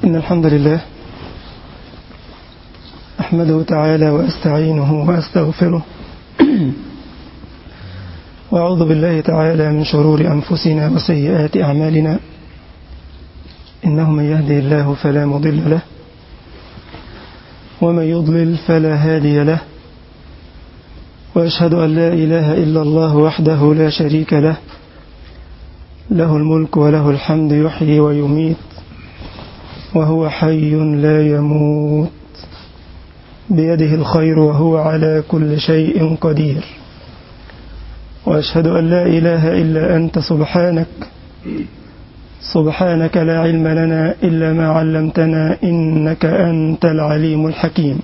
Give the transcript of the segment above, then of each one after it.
إن الحمد لله أحمده تعالى وأستعينه وأستغفره وأعوذ بالله تعالى من شرور أنفسنا وسيئات أعمالنا إنه من يهدي الله فلا مضل له ومن يضلل فلا هادي له وأشهد أن لا إله إلا الله وحده لا شريك له له الملك وله الحمد يحيي ويميت وهو حي لا يموت بيده الخير وهو على كل شيء قدير وأشهد أن لا إله إلا أنت سبحانك سبحانك لا علم لنا إلا ما علمتنا إنك أنت العليم الحكيم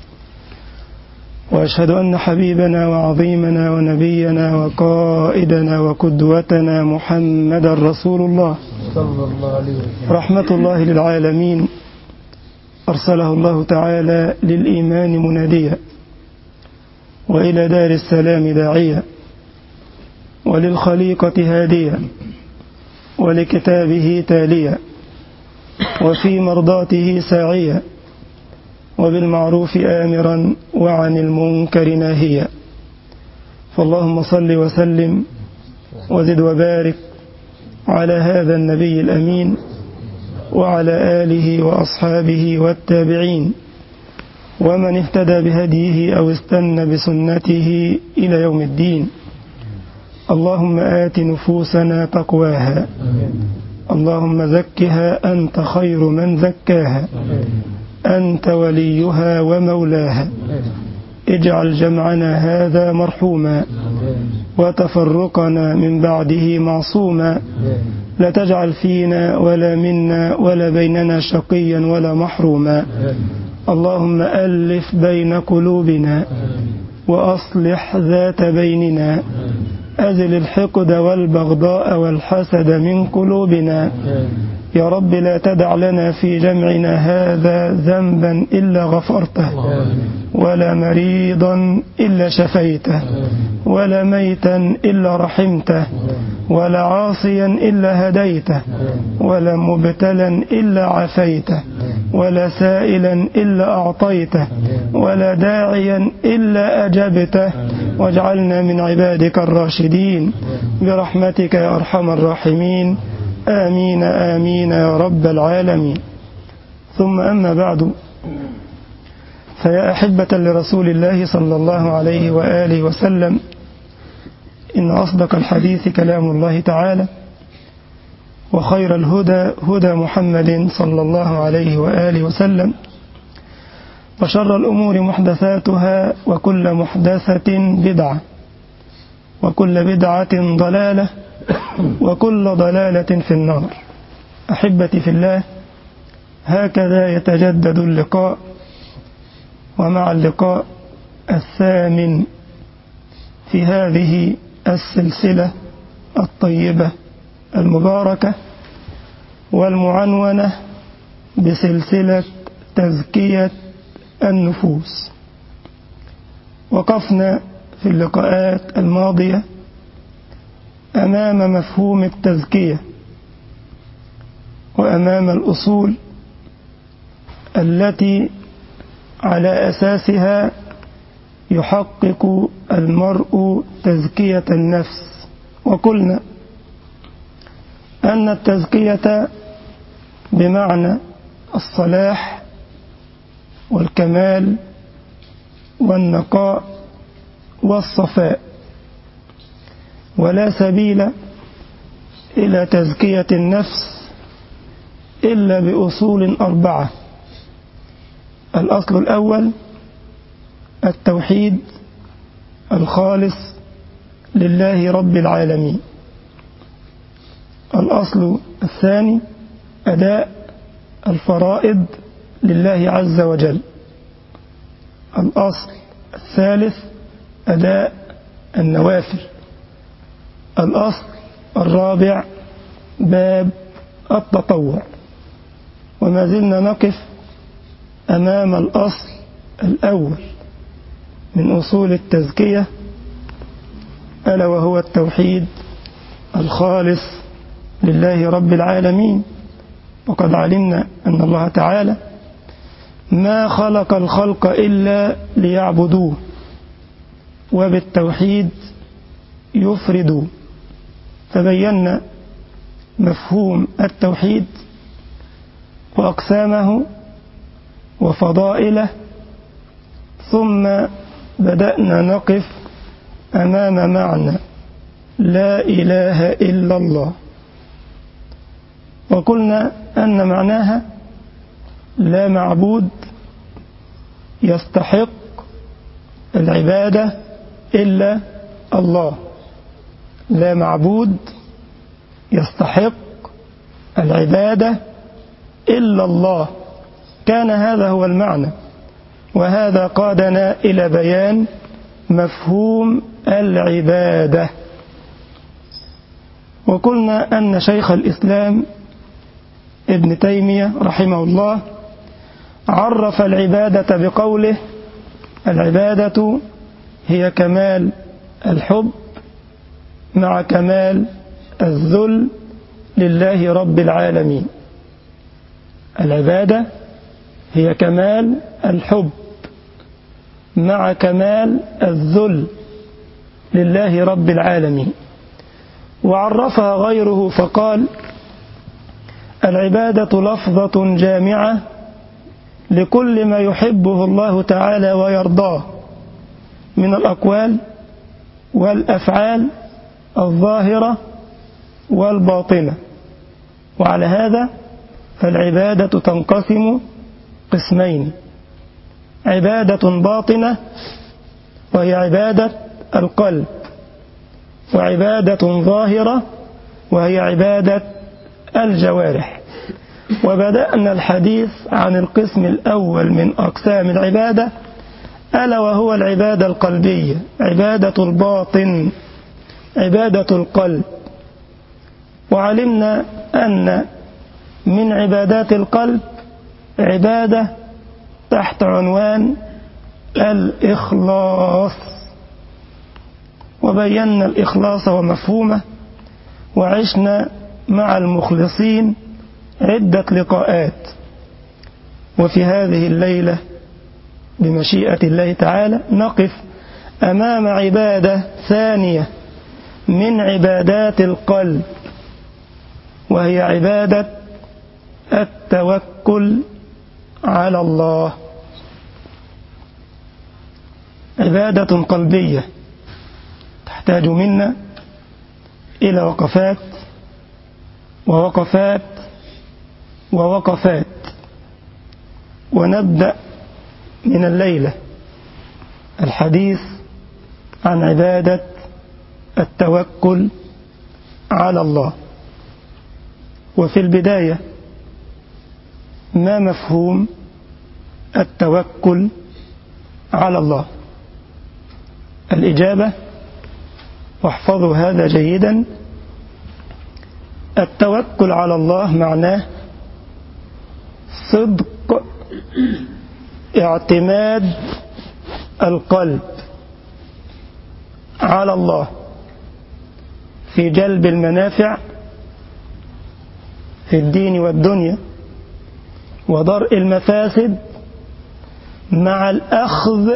وأشهد أن حبيبنا وعظيمنا ونبينا وقائدنا وقدوتنا محمد رسول الله صلى الله عليه وسلم رحمة الله للعالمين أرسله الله تعالى للإيمان مناديا وإلى دار السلام داعيا وللخليقة هاديا ولكتابه تاليا وفي مرضاته ساعيا وبالمعروف آمرا وعن المنكر ناهيا فاللهم صل وسلم وزد وبارك على هذا النبي الأمين وعلى آله وأصحابه والتابعين ومن اهتدى بهديه أو استنى بسنته إلى يوم الدين اللهم آت نفوسنا تقواها اللهم زكها أنت خير من زكاها أنت وليها ومولاها اجعل جمعنا هذا مرحوما وتفرقنا من بعده معصوما لا تجعل فينا ولا منا ولا بيننا شقيا ولا محروما اللهم ألف بين قلوبنا وأصلح ذات بيننا أزل الحقد والبغضاء والحسد من قلوبنا يا رب لا تدع لنا في جمعنا هذا ذنبا إلا غفرته ولا مريضا إلا شفيته ولا ميتا إلا رحمته ولا عاصيا إلا هديته ولا مبتلا إلا عافيته ولا سائلا إلا أعطيته ولا داعيا إلا أجبته واجعلنا من عبادك الراشدين برحمتك يا أرحم الراحمين آمين آمين يا رب العالمين ثم أما بعد فيا أحبة لرسول الله صلى الله عليه وآله وسلم إن أصدق الحديث كلام الله تعالى وخير الهدى هدى محمد صلى الله عليه وآله وسلم وشر الأمور محدثاتها وكل محدثة بدعة وكل بدعة ضلالة وكل ضلالة في النار أحبتي في الله هكذا يتجدد اللقاء ومع اللقاء الثامن في هذه السلسلة الطيبة المباركة والمعنونة بسلسلة تزكية النفوس وقفنا في اللقاءات الماضية أمام مفهوم التزكية وأمام الأصول التي على أساسها يحقق المرء تزكية النفس وقلنا أن التزكية بمعنى الصلاح والكمال والنقاء والصفاء ولا سبيل إلى تزكية النفس إلا بأصول أربعة الأصل الأول التوحيد الخالص لله رب العالمين الأصل الثاني أداء الفرائض لله عز وجل الأصل الثالث أداء النوافل الأصل الرابع باب التطوع وما زلنا نقف أمام الأصل الأول من أصول التزكية ألا وهو التوحيد الخالص لله رب العالمين وقد علمنا أن الله تعالى ما خلق الخلق إلا ليعبدوه وبالتوحيد يفردوا فبينا مفهوم التوحيد وأقسامه وفضائله ثم بدأنا نقف أمام معنى لا إله إلا الله وقلنا أن معناها لا معبود يستحق العبادة إلا الله لا معبود يستحق العبادة إلا الله كان هذا هو المعنى وهذا قادنا إلى بيان مفهوم العبادة وقلنا أن شيخ الإسلام ابن تيمية رحمه الله عرف العبادة بقوله العبادة هي كمال الحب مع كمال الذل لله رب العالمين العبادة هي كمال الحب مع كمال الذل لله رب العالمين وعرفها غيره فقال العبادة لفظة جامعة لكل ما يحبه الله تعالى ويرضاه من الأقوال والأفعال الظاهرة والباطنة وعلى هذا فالعبادة تنقسم قسمين عبادة باطنة وهي عبادة القلب وعبادة ظاهرة وهي عبادة الجوارح وبدأنا الحديث عن القسم الأول من أقسام العبادة ألا وهو العبادة القلبية عبادة الباطن عبادة القلب وعلمنا أن من عبادات القلب عبادة تحت عنوان الإخلاص وبينا الإخلاص ومفهومه وعشنا مع المخلصين عدة لقاءات وفي هذه الليلة بمشيئة الله تعالى نقف أمام عبادة ثانية من عبادات القلب وهي عبادة التوكل على الله عبادة قلبية تحتاج منا إلى وقفات ووقفات ووقفات ونبدأ من الليلة الحديث عن عبادة التوكل على الله وفي البداية ما مفهوم التوكل على الله الإجابة واحفظوا هذا جيدا التوكل على الله معناه صدق اعتماد القلب على الله في جلب المنافع في الدين والدنيا ودرء المفاسد مع الأخذ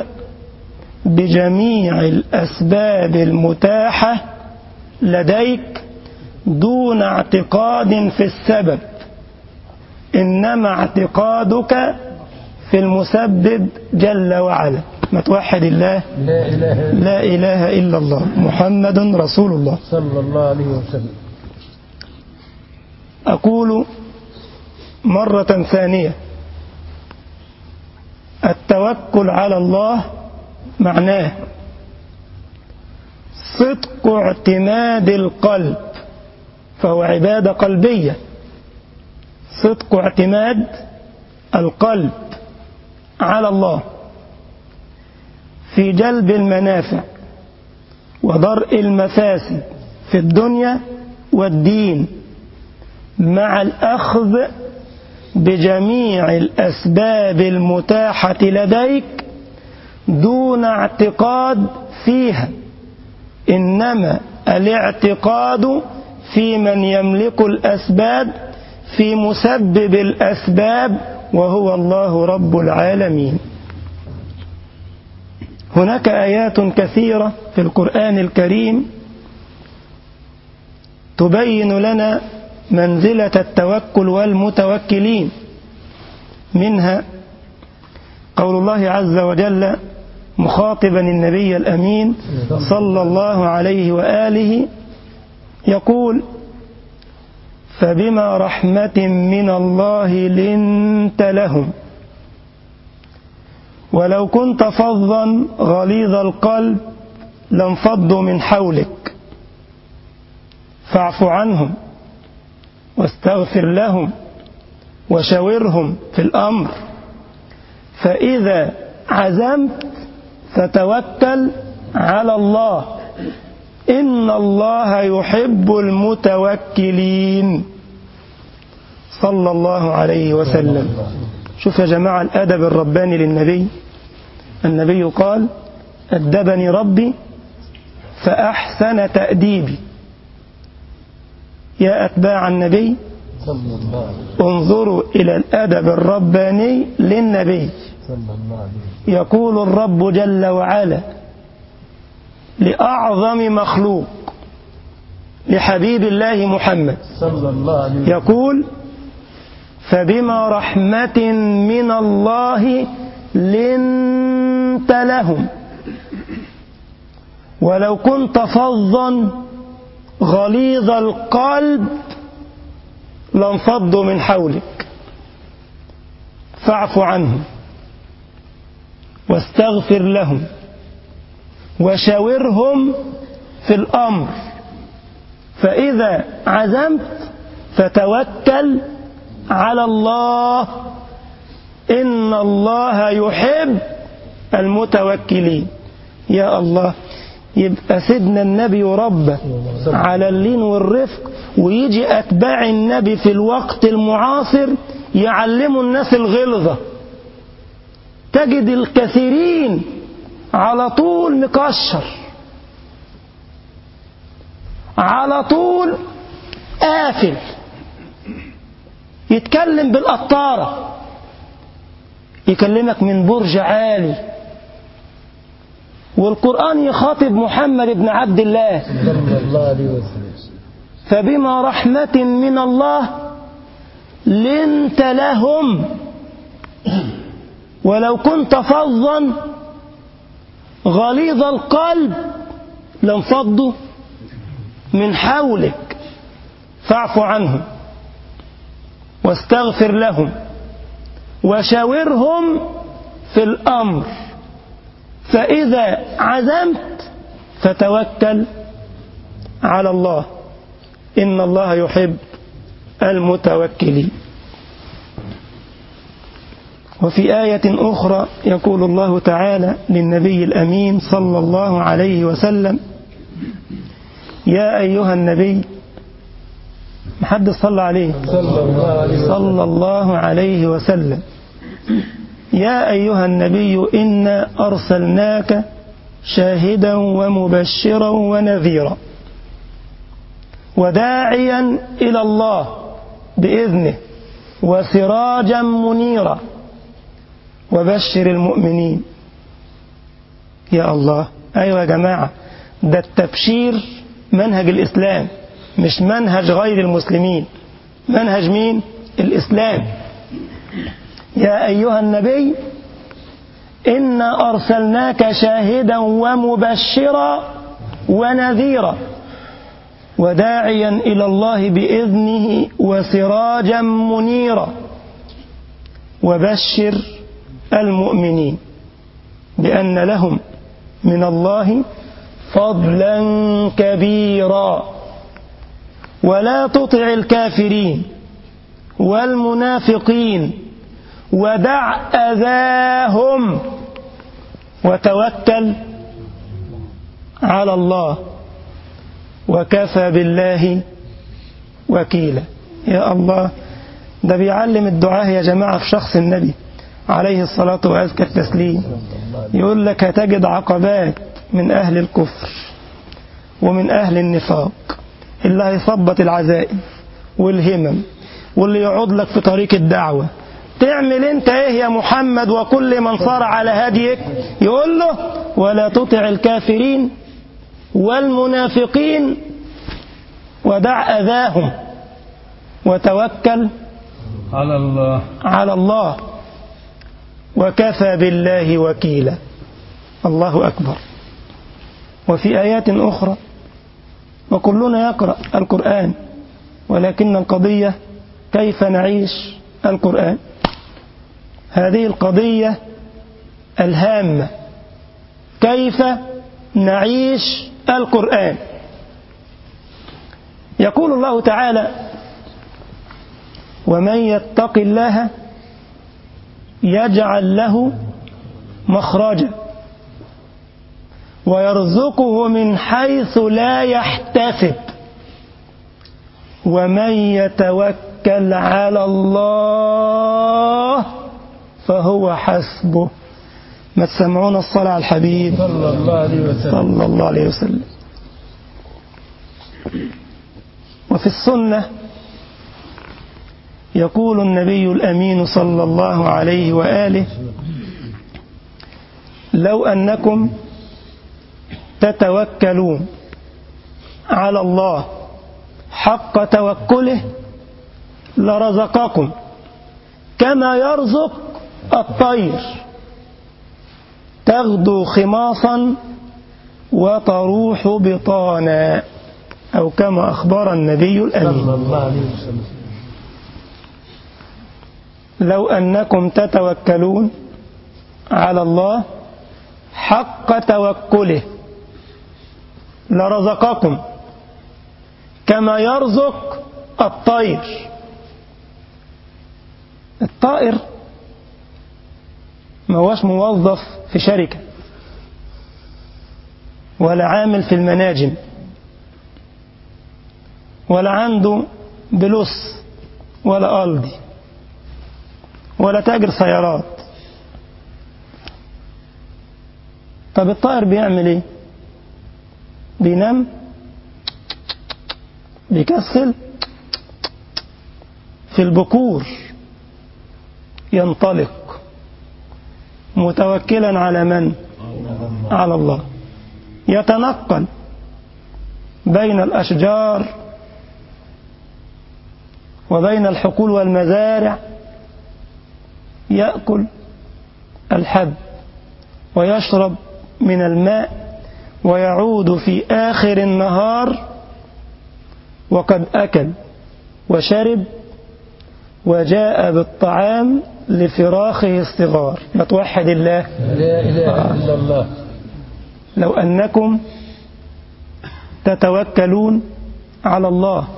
بجميع الأسباب المتاحة لديك دون اعتقاد في السبب إنما اعتقادك في المسبب جل وعلا ما توحد الله لا إله إلا لا إله إلا الله محمد رسول الله صلى الله عليه وسلم أقول مرة ثانية التوكل على الله معناه صدق اعتماد القلب فهو عبادة قلبية صدق اعتماد القلب على الله في جلب المنافع ودرء المفاسد في الدنيا والدين مع الأخذ بجميع الأسباب المتاحة لديك دون اعتقاد فيها إنما الاعتقاد في من يملك الأسباب في مسبب الأسباب وهو الله رب العالمين هناك آيات كثيرة في القرآن الكريم تبين لنا منزلة التوكل والمتوكلين منها قول الله عز وجل مخاطبا النبي الأمين صلى الله عليه وآله يقول فبما رحمة من الله لنت لهم ولو كنت فظا غليظ القلب لانفضوا من حولك فاعف عنهم واستغفر لهم وشاورهم في الأمر فإذا عزمت فتوكل على الله إن الله يحب المتوكلين صلى الله عليه وسلم شوف يا جماعة الأدب الرباني للنبي النبي قال أدبني ربي فأحسن تأديبي يا أتباع النبي صلى الله عليه انظروا إلى الأدب الرباني للنبي صلى الله عليه يقول الرب جل وعلا لأعظم مخلوق لحبيب الله محمد صلى الله عليه يقول فبما رحمة من الله لنت لهم ولو كنت فظا غليظ القلب لانفضوا من حولك فاعف عنهم واستغفر لهم وشاورهم في الأمر فإذا عزمت فتوكل على الله إن الله يحب المتوكلين يا الله يبقى سيدنا النبي ربه على اللين والرفق ويجي أتباع النبي في الوقت المعاصر يعلموا الناس الغلظة تجد الكثيرين على طول مكشر على طول قافل يتكلم بالقطارة يكلمك من برج عالي والقرآن يخاطب محمد بن عبد الله صلى الله عليه وسلم فبما رحمة من الله لنت لهم ولو كنت فظا غليظ القلب لانفضوا من حولك فاعف عنهم واستغفر لهم وشاورهم في الأمر فإذا عزمت فتوكل على الله إن الله يحب المتوكلين وفي آية أخرى يقول الله تعالى للنبي الأمين صلى الله عليه وسلم يا أيها النبي محد صلى عليه صلى الله عليه وسلم صلى الله عليه وسلم يا أيها النبي إنا أرسلناك شاهدا ومبشرا ونذيرا وداعيا إلى الله بإذنه وسراجا منيرا وبشر المؤمنين يا الله أيوة يا جماعة ده التبشير منهج الإسلام مش منهج غير المسلمين منهج مين الإسلام يا أيها النبي إنا أرسلناك شاهدا ومبشرا ونذيرا وداعيا إلى الله بإذنه وسراجا منيرا وبشر المؤمنين بأن لهم من الله فضلا كبيرا ولا تطع الكافرين والمنافقين ودع أذاهم وتوكل على الله وكفى بالله وكيلا يا الله ده بيعلم الدعاء يا جماعة في شخص النبي عليه الصلاة وأزكى التسليم يقول لك هتجد عقبات من أهل الكفر ومن أهل النفاق اللي هيثبط العزائم والهمم واللي يقعد لك في طريق الدعوة تعمل انت ايه يا محمد وكل من صار على هديك يقول له ولا تطع الكافرين والمنافقين ودع أذاهم وتوكل على الله على الله وكفى بالله وكيلا الله أكبر وفي آيات أخرى وكلنا يقرأ القرآن ولكن القضية كيف نعيش القرآن هذه القضية الهامة كيف نعيش القرآن يقول الله تعالى ومن يتق الله يجعل له مخرجا ويرزقه من حيث لا يحتسب ومن يتوكل على الله فهو حسبه ما تسمعون الصلاة على الحبيب صلى الله عليه وسلم صلى الله عليه وسلم وفي السنة يقول النبي الأمين صلى الله عليه وآله لو أنكم تتوكلون على الله حق توكله لرزقكم كما يرزق الطير تغدو خماصا وتروح بطانا أو كما أخبر النبي الأمين صلى الله عليه وسلم لو أنكم تتوكلون على الله حق توكله لرزقكم كما يرزق الطير الطائر ما هوش موظف في شركة ولا عامل في المناجم ولا عنده بلوس ولا ألدي ولا تاجر سيارات طب الطائر بيعمل ايه بينام بيكسل في البكور ينطلق متوكلا على من على الله يتنقل بين الأشجار وبين الحقول والمزارع يأكل الحب ويشرب من الماء ويعود في آخر النهار وقد أكل وشرب وجاء بالطعام لفراخه الصغار ما توحد الله لا إله إلا الله لو أنكم تتوكلون على الله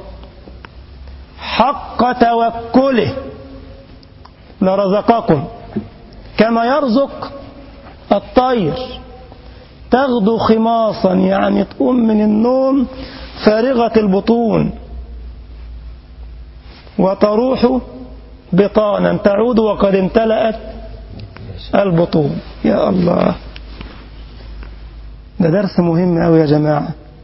حق توكله لرزقكم كما يرزق الطير تغدو خماصا يعني تقوم من النوم فارغة البطون وتروح بطانا تعود وقد امتلأت البطون يا الله ده درس مهم أوي يا جماعة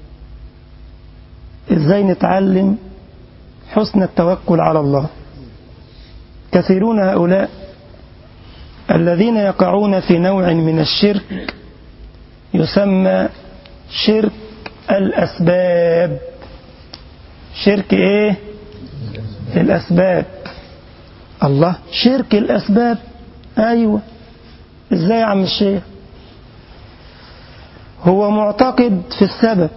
ازاي نتعلم حسن التوكل على الله كثيرون هؤلاء الذين يقعون في نوع من الشرك يسمى شرك الأسباب شرك إيه الأسباب الله شرك الأسباب أيوة إزاي يا عم الشيخ هو معتقد في السبب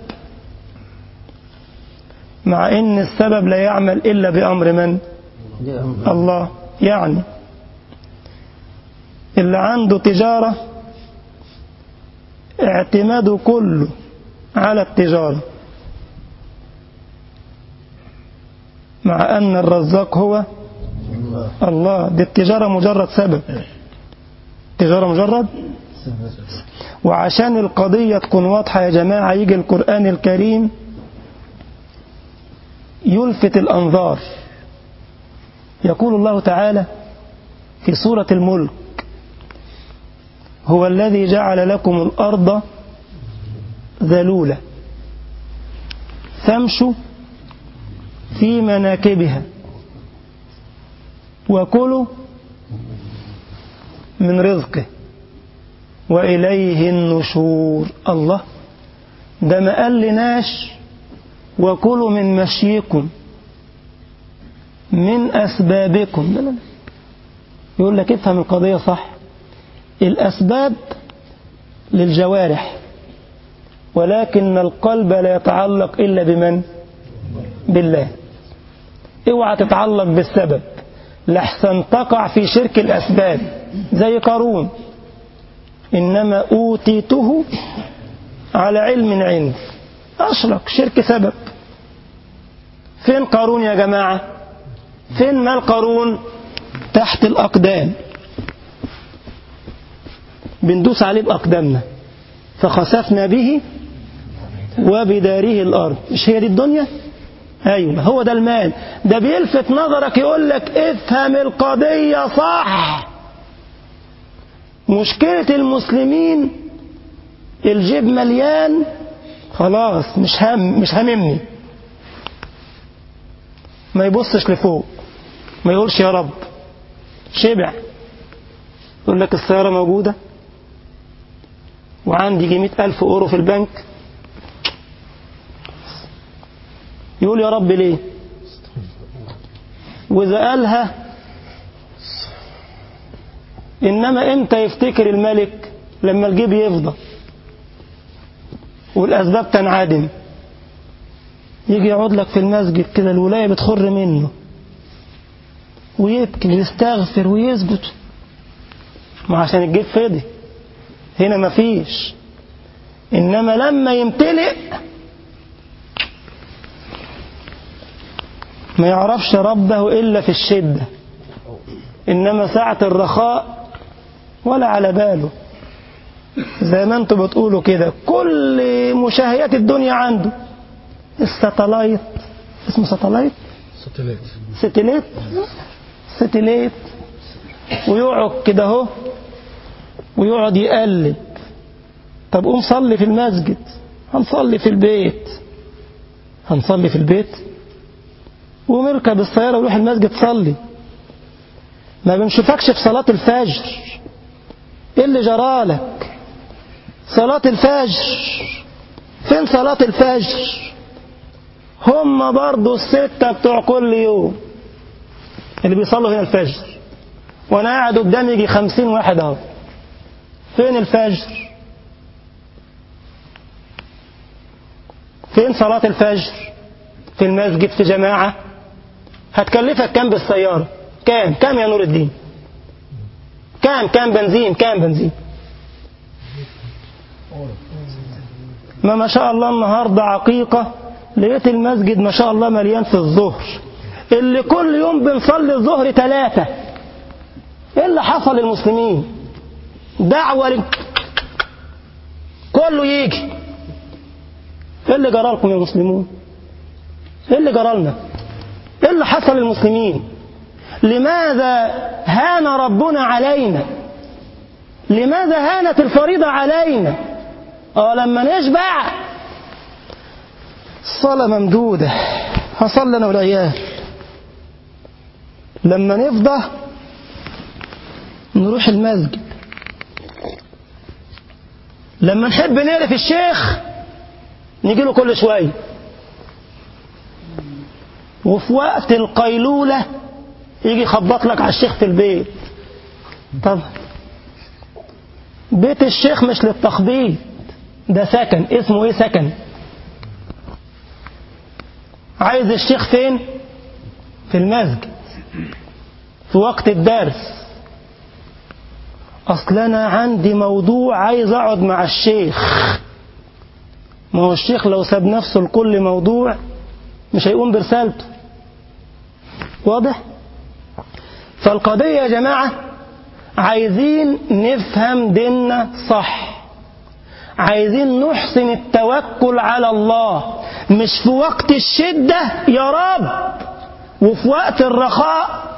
مع إن السبب لا يعمل إلا بأمر من الله يعني اللي عنده تجارة اعتماده كله على التجارة مع أن الرزاق هو الله دي التجارة مجرد سبب التجارة مجرد وعشان القضية تكون واضحة يا جماعة يجي القرآن الكريم يلفت الأنظار يقول الله تعالى في سورة الملك هو الذي جعل لكم الأرض ذلولة فامشوا في مناكبها وكلوا من رزقه وإليه النشور الله ده ما قال لناش وكلوا من مشيكم من أسبابكم لا لا لا. يقول لك افهم القضية صح الأسباب للجوارح ولكن القلب لا يتعلق إلا بمن بالله اوعى تتعلق بالسبب لحسن تقع في شرك الأسباب زي قارون إنما أوتيته على علم عندي أشرك شرك سبب فين قارون يا جماعة فين مال قارون تحت الأقدام بندوس عليه بأقدامنا فخسفنا به وبداره الأرض مش هي دي الدنيا أيوة هو ده المال ده بيلفت نظرك يقول لك افهم القضية صح مشكلة المسلمين الجيب مليان خلاص مش هم مش هممني ما يبصش لفوق ما يقولش يا رب شبع يقول لك السيارة موجودة وعندي جي مئة ألف أورو في البنك يقول يا رب ليه وإذا قالها إنما إمتى يفتكر الملك لما الجيب يفضى والأسباب تنعدم يجي يقعد لك في المسجد كده الولاية بتخر منه ويبكي ويستغفر ويسجد ما عشان الجيب فضي هنا مفيش إنما لما يمتلئ ما يعرفش ربه إلا في الشدة إنما ساعة الرخاء ولا على باله زي ما انتوا بتقولوا كده كل مشاهيات الدنيا عنده الساتلايت اسمه ساتلايت ستلات ستيليت ستيليت ويقعد كده اهو ويقعد يقلب طب قوم صلي في المسجد هنصلي في البيت هنصلي في البيت وقوم اركب السيارة وروح المسجد صلي ما بنشوفكش في صلاة الفجر ايه اللي جرالك صلاة الفجر فين صلاة الفجر هم برضو الستة بتوع كل يوم اللي بيصلوا هنا الفجر وانا قاعد قدامي يجي خمسين واحد اهو فين الفجر فين صلاة الفجر في المسجد في جماعة هتكلفك كام بالسيارة كام كام يا نور الدين كام كام بنزين كام بنزين ما ما شاء الله النهاردة عقيقة لقيت المسجد ما شاء الله مليان في الظهر اللي كل يوم بنصلي الظهر ثلاثة ايه اللي حصل للمسلمين دعوة ل... كله يجي ايه اللي جرى لكم يا مسلمون ايه اللي جرى لنا ايه اللي حصل للمسلمين لماذا هان ربنا علينا لماذا هانت الفريضة علينا اه لما نشبع الصلاة ممدودة هصلي انا والعيال لما نفضى نروح المسجد لما نحب نعرف الشيخ نجي له كل شوية وفي وقت القيلولة يجي يخبط لك على الشيخ في البيت طب بيت الشيخ مش للتخبيط ده سكن اسمه ايه سكن عايز الشيخ فين في المسجد في وقت الدرس اصل انا عندي موضوع عايز اقعد مع الشيخ ما هو الشيخ لو ساب نفسه لكل موضوع مش هيقوم برسالته واضح فالقضية يا جماعة عايزين نفهم ديننا صح عايزين نحسن التوكل على الله مش في وقت الشدة يا رب وفي وقت الرخاء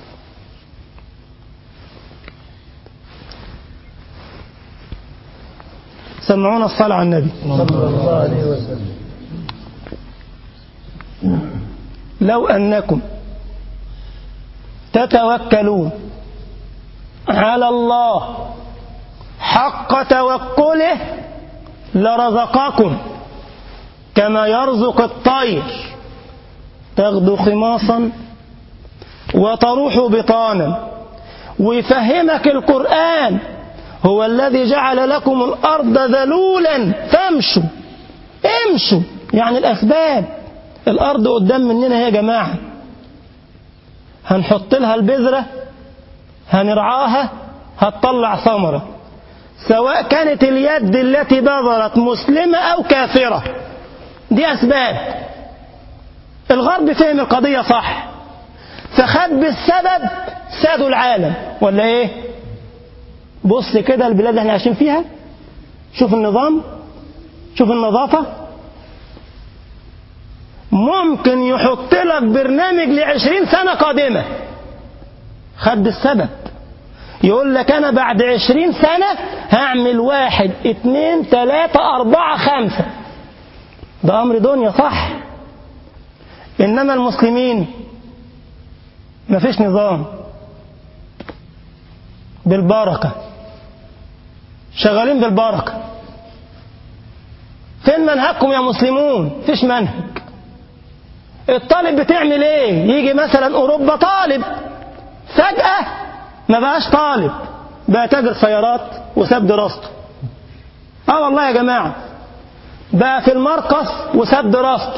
سمعونا الصلاة على النبي صلى الله عليه وسلم لو أنكم تتوكلون على الله حق توكله لرزقكم كما يرزق الطير تغدو خماصا وتروح بطانا ويفهمك القرآن هو الذي جعل لكم الأرض ذلولا فامشوا امشوا يعني الأسباب الأرض قدام مننا يا جماعة هنحط لها البذرة هنرعاها هتطلع ثمرة سواء كانت اليد التي بذرت مسلمة أو كافرة دي أسباب الغرب فهم القضية صح فخد بالسبب سادوا العالم ولا ايه بص كده البلاد اللي احنا عايشين فيها شوف النظام شوف النظافة ممكن يحط لك برنامج لعشرين سنة قادمة خد بالسبب يقول لك أنا بعد عشرين سنة هعمل واحد اتنين تلاتة أربعة خمسة ده أمر دنيا صح إنما المسلمين مفيش نظام بالبركة شغالين بالبركة فين منهجكم يا مسلمون فيش منهج الطالب بتعمل ايه يجي مثلا اوروبا طالب فجأة ما بقاش طالب بقى تاجر سيارات وساب دراسته اه والله يا جماعة بقى في المرقص وساب دراسته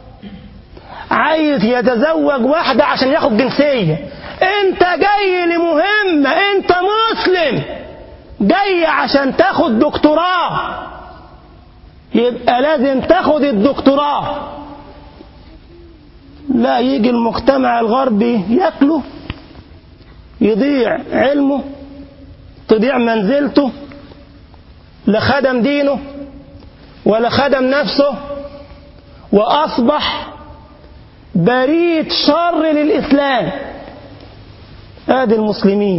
عايز يتزوج واحدة عشان ياخد جنسية انت جاي لمهمة انت مسلم جاي عشان تاخد دكتوراه يبقى لازم تاخد الدكتوراه لا يجي المجتمع الغربي ياكله يضيع علمه تضيع منزلته لا خدم دينه ولا خدم نفسه وأصبح بريد شر للإسلام ادي المسلمين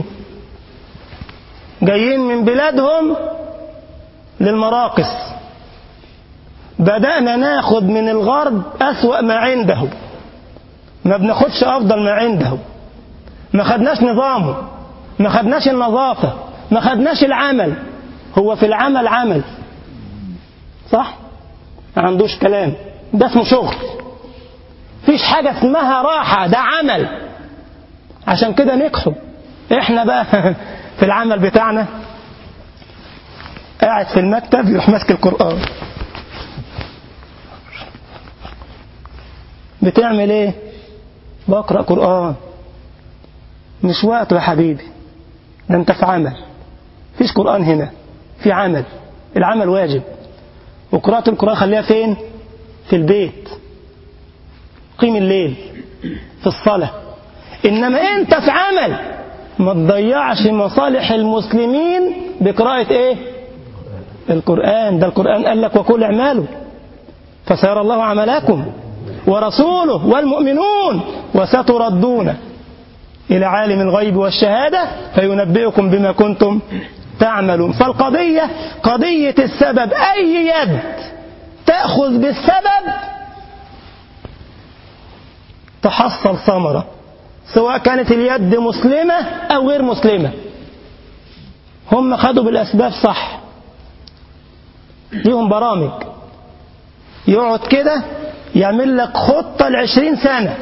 جايين من بلادهم للمراقص بدأنا ناخد من الغرب أسوأ ما عنده ما بناخدش أفضل ما عنده ما خدناش نظامه ما خدناش النظافة ما خدناش العمل هو في العمل عمل صح ما عندوش كلام ده اسمه شغل فيش حاجة اسمها راحة ده عمل عشان كده نجحوا احنا بقى في العمل بتاعنا قاعد في المكتب يروح ماسك القرآن بتعمل ايه بقرأ قرآن مش وقت يا حبيبي ده انت في عمل فيش قرآن هنا في عمل العمل واجب وقراءة القرآن خليها فين في البيت قيم الليل في الصلاة إنما أنت في عمل ما تضيعش مصالح المسلمين بقراءة إيه القرآن ده القرآن قال لك وكل اعمالوا فسيرى الله عملكم ورسوله والمؤمنون وستردون إلى عالم الغيب والشهادة فينبئكم بما كنتم تعملون فالقضية قضية السبب أي يد تأخذ بالسبب تحصل ثمرة سواء كانت اليد مسلمة أو غير مسلمة هم خدوا بالأسباب صح ليهم برامج يقعد كده يعمل لك خطة لعشرين سنة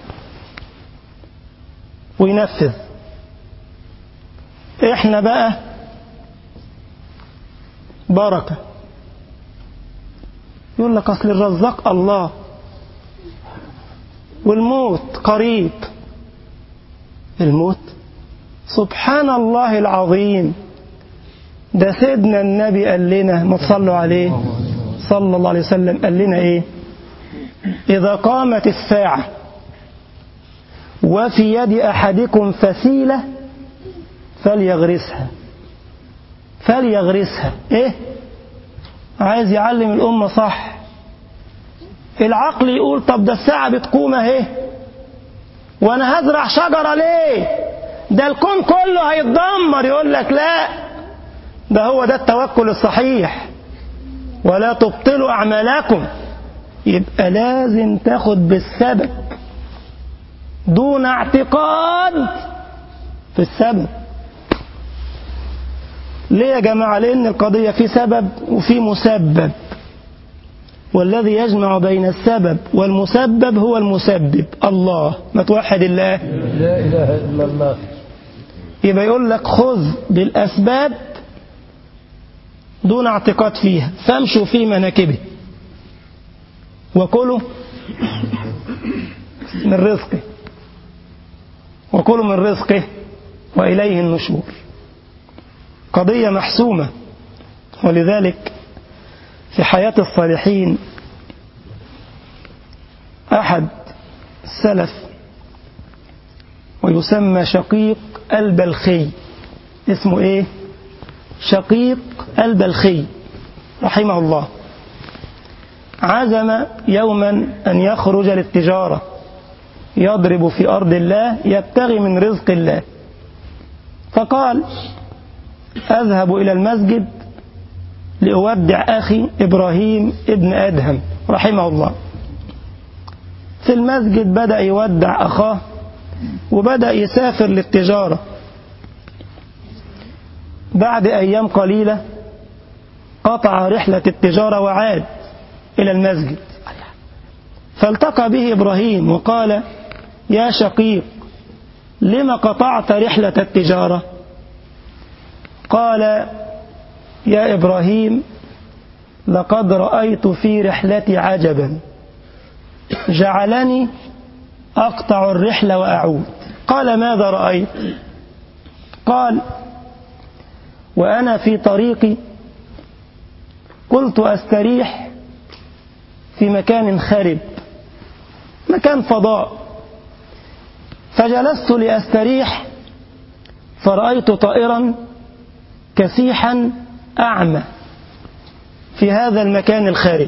وينفذ احنا بقى بركة يقول لك أصل الرزاق الله والموت قريب الموت سبحان الله العظيم ده سيدنا النبي قال لنا ما تصلوا عليه صلى الله عليه وسلم قال لنا ايه إذا قامت الساعة وفي يد أحدكم فسيلة فليغرسها فليغرسها ايه عايز يعلم الأمة صح العقل يقول طب ده الساعة بتقوم اهي وانا هزرع شجرة ليه ده الكون كله هيتدمر يقول لك لا ده هو ده التوكل الصحيح ولا تبطلوا أعمالكم يبقى لازم تاخد بالسبب دون اعتقاد في السبب ليه يا جماعة لأن القضية في سبب وفي مسبب والذي يجمع بين السبب والمسبب هو المسبب الله ما توحد الله لا إله إلا الله يبقى يقول لك خذ بالأسباب دون اعتقاد فيها فامشوا في مناكبه وكلوا من رزقه وكلوا من رزقه وإليه النشور قضية محسومة ولذلك في حياة الصالحين أحد السلف ويسمى شقيق البلخي اسمه ايه شقيق البلخي رحمه الله عزم يوما أن يخرج للتجارة يضرب في أرض الله يبتغي من رزق الله فقال أذهب إلى المسجد لأودع أخي إبراهيم ابن أدهم رحمه الله في المسجد بدأ يودع أخاه وبدأ يسافر للتجارة بعد أيام قليلة قطع رحلة التجارة وعاد إلى المسجد فالتقى به إبراهيم وقال يا شقيق لم قطعت رحلة التجارة قال يا إبراهيم لقد رأيت في رحلتي عجبا جعلني أقطع الرحلة وأعود قال ماذا رأيت قال وأنا في طريقي قلت أستريح في مكان خرب مكان فضاء فجلست لأستريح فرأيت طائرا كسيحا أعمى في هذا المكان الخارب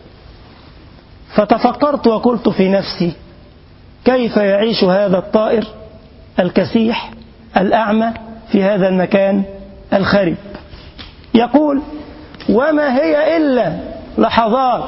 فتفكرت وقلت في نفسي كيف يعيش هذا الطائر الكسيح الأعمى في هذا المكان الخرب يقول وما هي إلا لحظات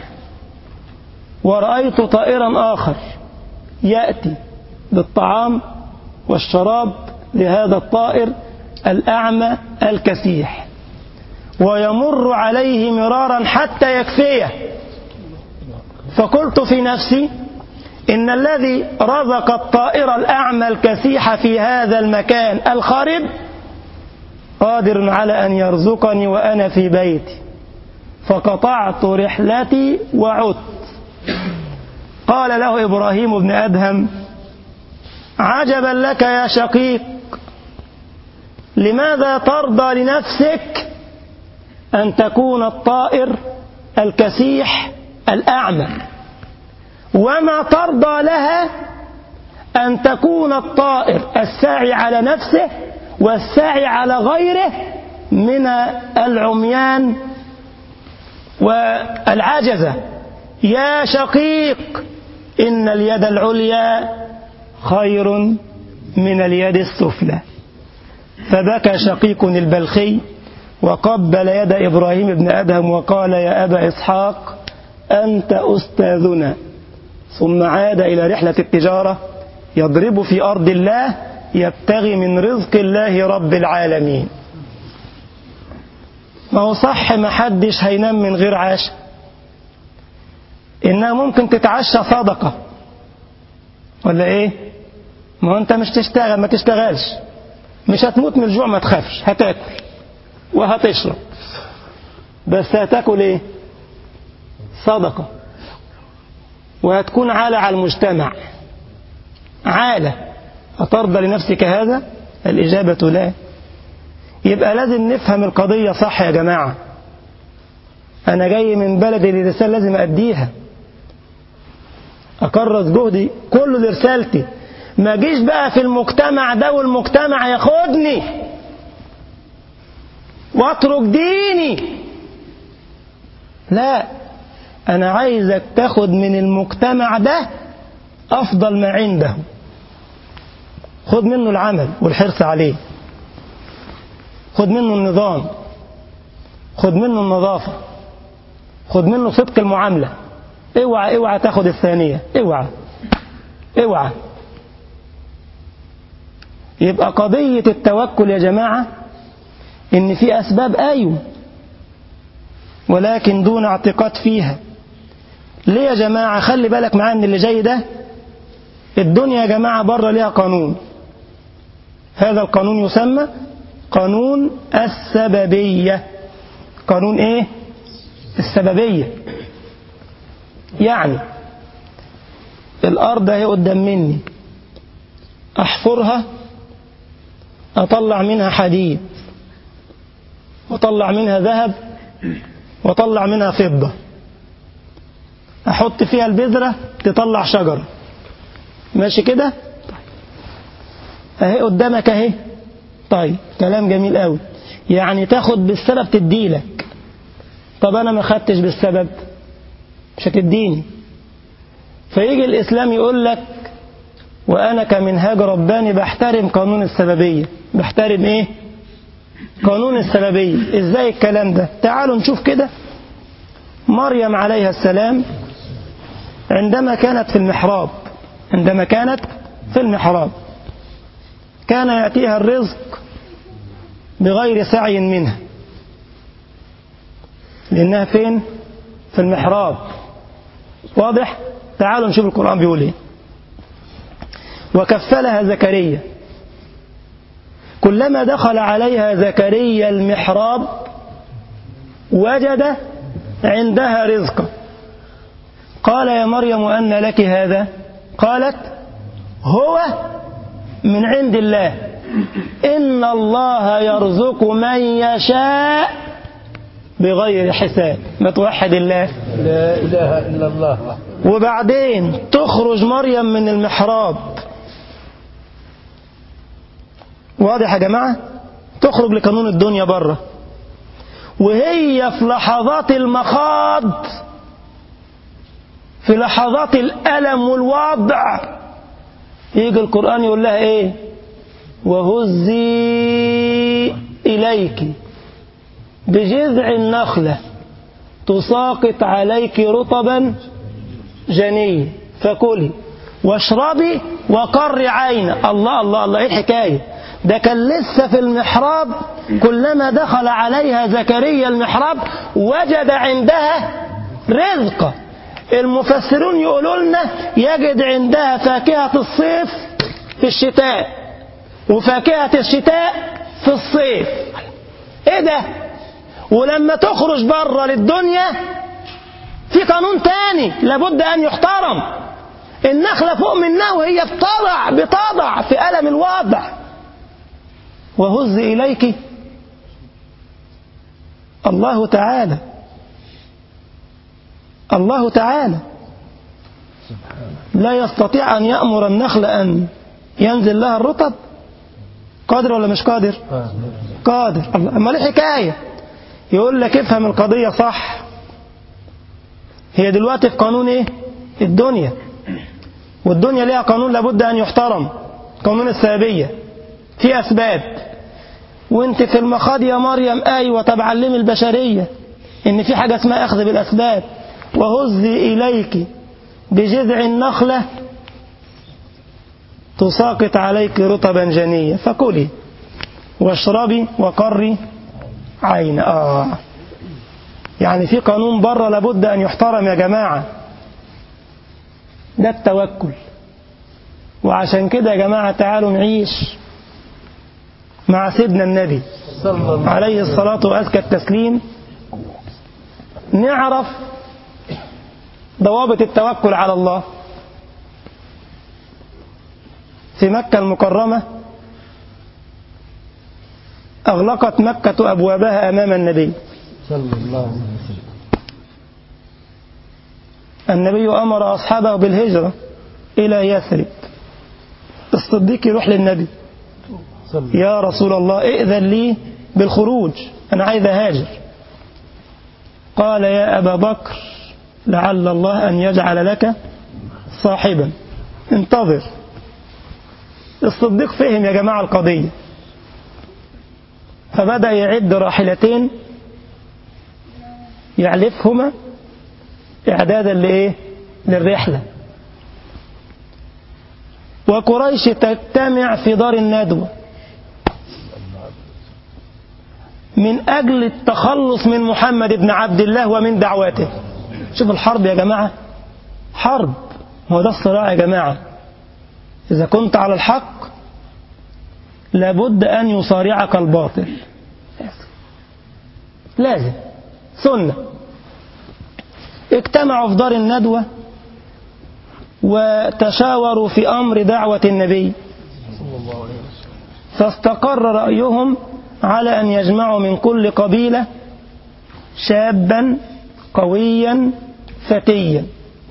ورأيت طائرا آخر يأتي بالطعام والشراب لهذا الطائر الأعمى الكسيح ويمر عليه مرارا حتى يكفيه فقلت في نفسي إن الذي رزق الطائر الأعمى الكسيح في هذا المكان الخرب قادر على أن يرزقني وأنا في بيتي فقطعت رحلتي وعدت قال له إبراهيم بن أدهم عجبا لك يا شقيق لماذا ترضى لنفسك أن تكون الطائر الكسيح الأعمى وما ترضى لها أن تكون الطائر الساعي على نفسه والساعي على غيره من العميان والعجزة يا شقيق إن اليد العليا خير من اليد السفلى فبكى شقيق البلخي وقبل يد إبراهيم بن أدهم وقال يا أبا إسحاق أنت أستاذنا ثم عاد إلى رحلة التجارة يضرب في أرض الله يبتغي من رزق الله رب العالمين ما هو صح ما حدش هينام من غير عشاء إنها ممكن تتعشى صدقة ولا إيه ما هو أنت مش تشتغل ما تشتغلش مش هتموت من الجوع ما تخافش هتاكل وهتشرب بس هتاكل إيه صدقة وهتكون عالة على المجتمع عالة أترضى لنفسك هذا الإجابة لا يبقى لازم نفهم القضية صح يا جماعة أنا جاي من بلدي لرسالة لازم أديها أكرس جهدي كله لرسالتي ما جيش بقى في المجتمع ده والمجتمع ياخدني واترك ديني لا أنا عايزك تاخد من المجتمع ده أفضل ما عنده خد منه العمل والحرص عليه خد منه النظام خد منه النظافة خد منه صدق المعاملة اوعى اوعى تاخد الثانية اوعى اوعى يبقى قضية التوكل يا جماعة إن في أسباب أيوه ولكن دون اعتقاد فيها ليه يا جماعة خلي بالك معايا من اللي جاي ده الدنيا يا جماعة بره ليها قانون هذا القانون يسمى قانون السببية قانون ايه السببية يعني الأرض اهي قدام مني أحفرها أطلع منها حديد وأطلع منها ذهب وأطلع منها فضة أحط فيها البذرة تطلع شجرة ماشي كده أهي قدامك أهي طيب كلام جميل قوي يعني تاخد بالسبب تديلك طب أنا ما خدتش بالسبب مش هتديني فيجي الإسلام يقول لك وأنا كمنهاج رباني بحترم قانون السببية بحترم إيه قانون السببية إزاي الكلام ده تعالوا نشوف كده مريم عليها السلام عندما كانت في المحراب عندما كانت في المحراب كان يأتيها الرزق بغير سعي منها لأنها فين في المحراب واضح تعالوا نشوف القرآن بيقول ايه وكفلها زكريا كلما دخل عليها زكريا المحراب وجد عندها رزقا قال يا مريم أن لك هذا قالت هو من عند الله إن الله يرزق من يشاء بغير حساب ما توحد الله لا إله إلا الله وبعدين تخرج مريم من المحراب واضح يا جماعة تخرج لقانون الدنيا بره وهي في لحظات المخاض في لحظات الألم والوضع يجي القرآن يقول لها ايه وهزي إليك بجذع النخلة تساقط عليك رطبا جنيا فكلي واشربي وقر عين الله الله الله ايه الحكاية ده كان لسه في المحراب كلما دخل عليها زكريا المحراب وجد عندها رزقا المفسرون يقولوا لنا يجد عندها فاكهة الصيف في الشتاء وفاكهة الشتاء في الصيف ايه ده ولما تخرج بره للدنيا في قانون تاني لابد ان يحترم النخلة فوق منها وهي بتضع بتضع في ألم الوضع وهز إليك الله تعالى الله تعالى لا يستطيع أن يأمر النخل أن ينزل لها الرطب قادر ولا مش قادر قادر الله أما ليه حكاية يقول لك افهم القضية صح هي دلوقتي في قانون ايه الدنيا والدنيا ليها قانون لابد أن يحترم قانون السببية في أسباب وانت في المخاض يا مريم أيوة طب علمي البشرية إن في حاجة اسمها أخذ بالأسباب وهزي إليك بجذع النخلة تساقط عليك رطبا جنيا فكلي واشربي وقري عين آه يعني في قانون بره لابد أن يحترم يا جماعة ده التوكل وعشان كده يا جماعة تعالوا نعيش مع سيدنا النبي صلى الله عليه الصلاة وأزكى التسليم نعرف ضوابط التوكل على الله في مكة المكرمة أغلقت مكة أبوابها أمام النبي صلى الله عليه وسلم النبي أمر أصحابه بالهجرة إلى يثرب الصديق يروح للنبي صلى يا رسول الله ائذن لي بالخروج أنا عايز أهاجر قال يا أبا بكر لعل الله أن يجعل لك صاحبا انتظر الصديق فهم يا جماعة القضية فبدأ يعد راحلتين يعلفهما إعدادا لإيه للرحلة وقريش تجتمع في دار الندوة من أجل التخلص من محمد بن عبد الله ومن دعوته شوف الحرب يا جماعة حرب هو ده الصراع يا جماعة إذا كنت على الحق لابد أن يصارعك الباطل لازم سنة اجتمعوا في دار الندوة وتشاوروا في أمر دعوة النبي فاستقر رأيهم على أن يجمعوا من كل قبيلة شابا قويا فتيا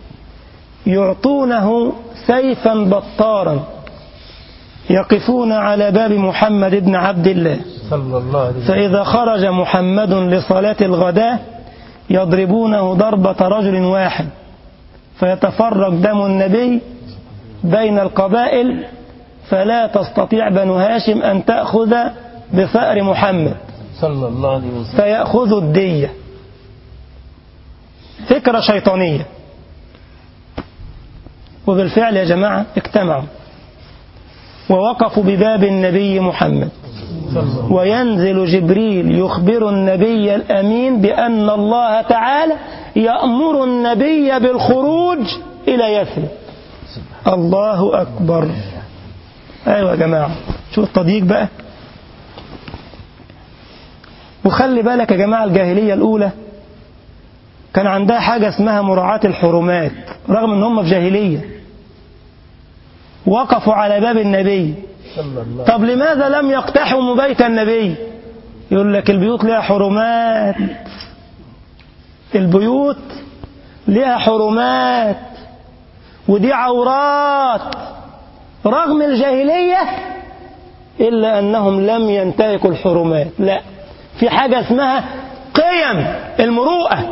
يعطونه سيفا بطارا يقفون على باب محمد بن عبد الله صلى الله عليه وسلم فإذا خرج محمد لصلاة الغداء يضربونه ضربة رجل واحد فيتفرق دم النبي بين القبائل فلا تستطيع بنو هاشم أن تأخذ بثأر محمد صلى الله عليه وسلم فيأخذوا الدية فكرة شيطانية وبالفعل يا جماعة اجتمعوا ووقفوا بباب النبي محمد صلى الله وينزل جبريل يخبر النبي الأمين بأن الله تعالى يأمر النبي بالخروج إلى يثرب الله أكبر أيوة يا جماعة شوف التضييق بقى وخلي بالك يا جماعة الجاهلية الأولى كان عندها حاجة اسمها مراعاة الحرمات رغم ان هم في جاهلية وقفوا على باب النبي صلى الله طب لماذا لم يقتحموا بيت النبي يقول لك البيوت لها حرمات البيوت لها حرمات ودي عورات رغم الجاهلية إلا أنهم لم ينتهكوا الحرمات لا في حاجة اسمها قيم المروءة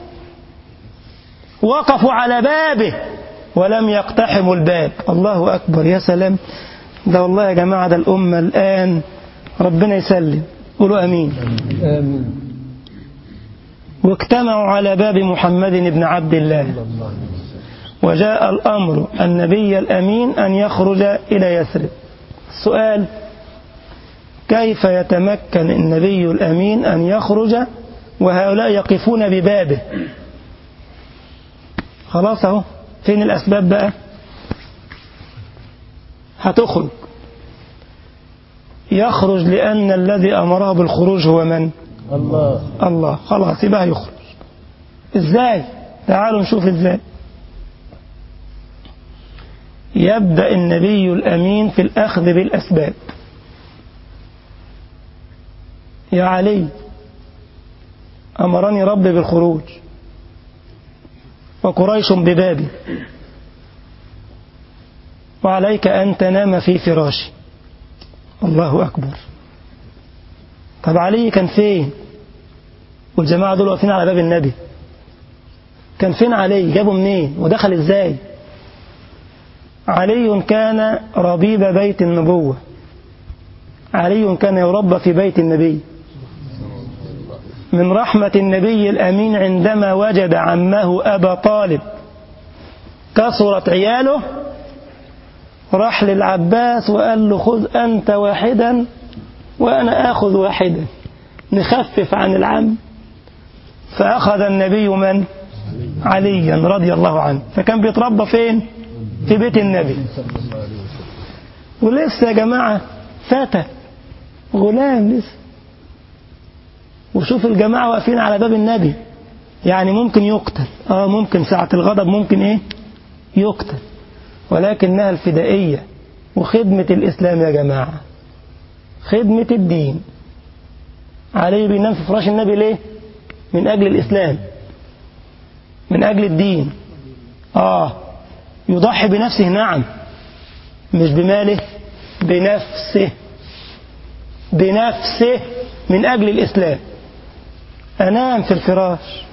وقفوا على بابه ولم يقتحموا الباب الله أكبر يا سلام ده والله يا جماعة ده الأمة الآن ربنا يسلم قولوا أمين آمين واجتمعوا على باب محمد بن عبد الله صلى الله عليه وسلم وجاء الأمر النبي الأمين أن يخرج إلى يثرب السؤال كيف يتمكن النبي الأمين أن يخرج وهؤلاء يقفون ببابه خلاص اهو فين الأسباب بقى هتخرج يخرج لأن الذي أمره بالخروج هو من الله الله خلاص يبقى يخرج ازاي تعالوا نشوف ازاي يبدأ النبي الأمين في الأخذ بالأسباب يا علي أمرني ربي بالخروج وقريش ببابي وعليك أن تنام في فراشي الله أكبر طب علي كان فين والجماعة دول واقفين على باب النبي كان فين علي جابوا منين ودخل ازاي علي كان ربيب بيت النبوة علي كان يربى في بيت النبي من رحمة النبي الأمين عندما وجد عمه أبا طالب كثرت عياله راح للعباس وقال له خذ أنت واحدا وأنا آخذ واحدا نخفف عن العم فأخذ النبي من عليا رضي الله عنه فكان بيتربى فين في بيت النبي ولسه يا جماعة فتى غلام لسه وشوف الجماعة واقفين على باب النبي يعني ممكن يقتل اه ممكن ساعة الغضب ممكن ايه يقتل ولكنها الفدائية وخدمة الإسلام يا جماعة خدمة الدين علي بينام في فراش النبي ليه من أجل الإسلام من أجل الدين آه يضحي بنفسه نعم مش بماله بنفسه بنفسه من أجل الإسلام أنام في الفراش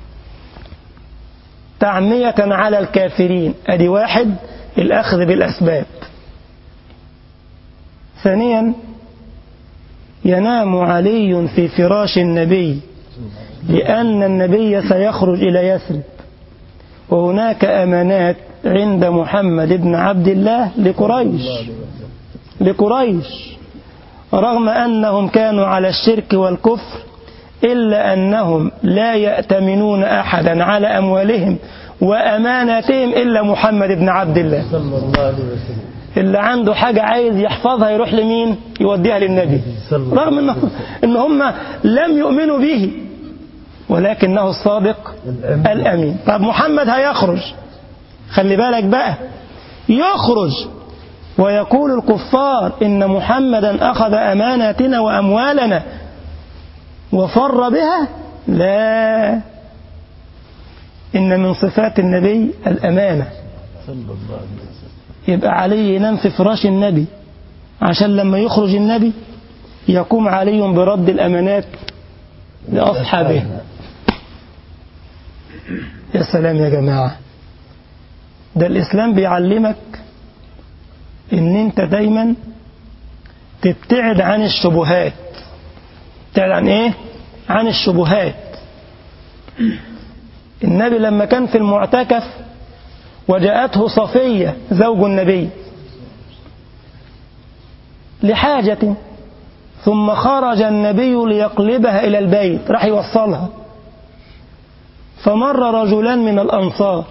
تعمية على الكافرين أدي واحد الأخذ بالأسباب ثانيا ينام علي في فراش النبي لأن النبي سيخرج إلى يثرب وهناك أمانات عند محمد بن عبد الله لقريش لقريش رغم أنهم كانوا على الشرك والكفر إلا أنهم لا يأتمنون أحدا على أموالهم وأماناتهم إلا محمد بن عبد الله صلى الله عليه وسلم اللي عنده حاجة عايز يحفظها يروح لمين يوديها للنبي صلى الله رغم إنه إن هم لم يؤمنوا به ولكنه الصادق الأمين. الأمين طب محمد هيخرج خلي بالك بقى يخرج ويقول الكفار إن محمدا أخذ أماناتنا وأموالنا وفر بها لا إن من صفات النبي الأمانة صلى الله عليه وسلم يبقى علي ينام في فراش النبي عشان لما يخرج النبي يقوم علي برد الأمانات لأصحابه يا سلام يا جماعة ده الإسلام بيعلمك إن أنت دايما تبتعد عن الشبهات تبتعد عن إيه؟ عن الشبهات النبي لما كان في المعتكف وجاءته صفية زوج النبي لحاجة ثم خرج النبي ليقلبها إلى البيت راح يوصلها فمر رجلان من الأنصار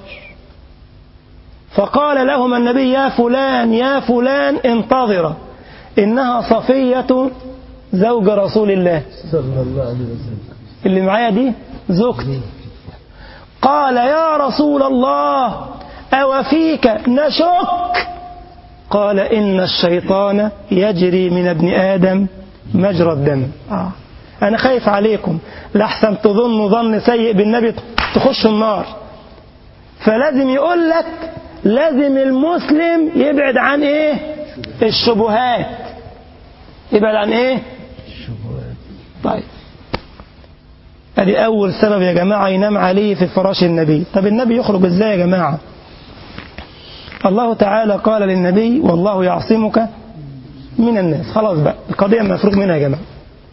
فقال لهما النبي يا فلان يا فلان انتظر إنها صفية زوج رسول الله صلى الله عليه وسلم اللي معايا دي زوجتي قال يا رسول الله أو فيك نشك قال إن الشيطان يجري من ابن آدم مجرى الدم آه. أنا خايف عليكم لحسن تظنوا ظن سيء بالنبي تخش النار فلازم يقول لك لازم المسلم يبعد عن ايه الشبهات يبعد عن ايه الشبهات طيب ادي اول سبب يا جماعه ينام عليه في فراش النبي طب النبي يخرج ازاي يا جماعه الله تعالى قال للنبي والله يعصمك من الناس خلاص بقى القضيه مفروغ منها يا جماعه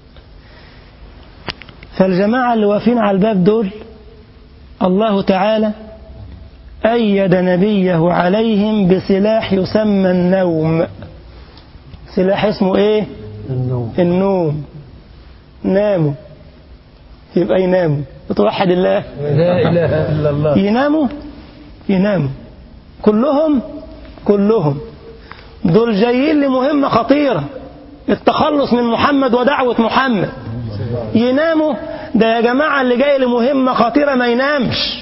فالجماعه اللي واقفين على الباب دول الله تعالى أيد نبيه عليهم بسلاح يسمى النوم سلاح اسمه ايه النوم النوم ناموا يبقى يناموا بتوحد الله لا إله إلا الله يناموا يناموا كلهم كلهم دول جايين لمهمة خطيرة التخلص من محمد ودعوة محمد يناموا ده يا جماعة اللي جاي لمهمة خطيرة ما ينامش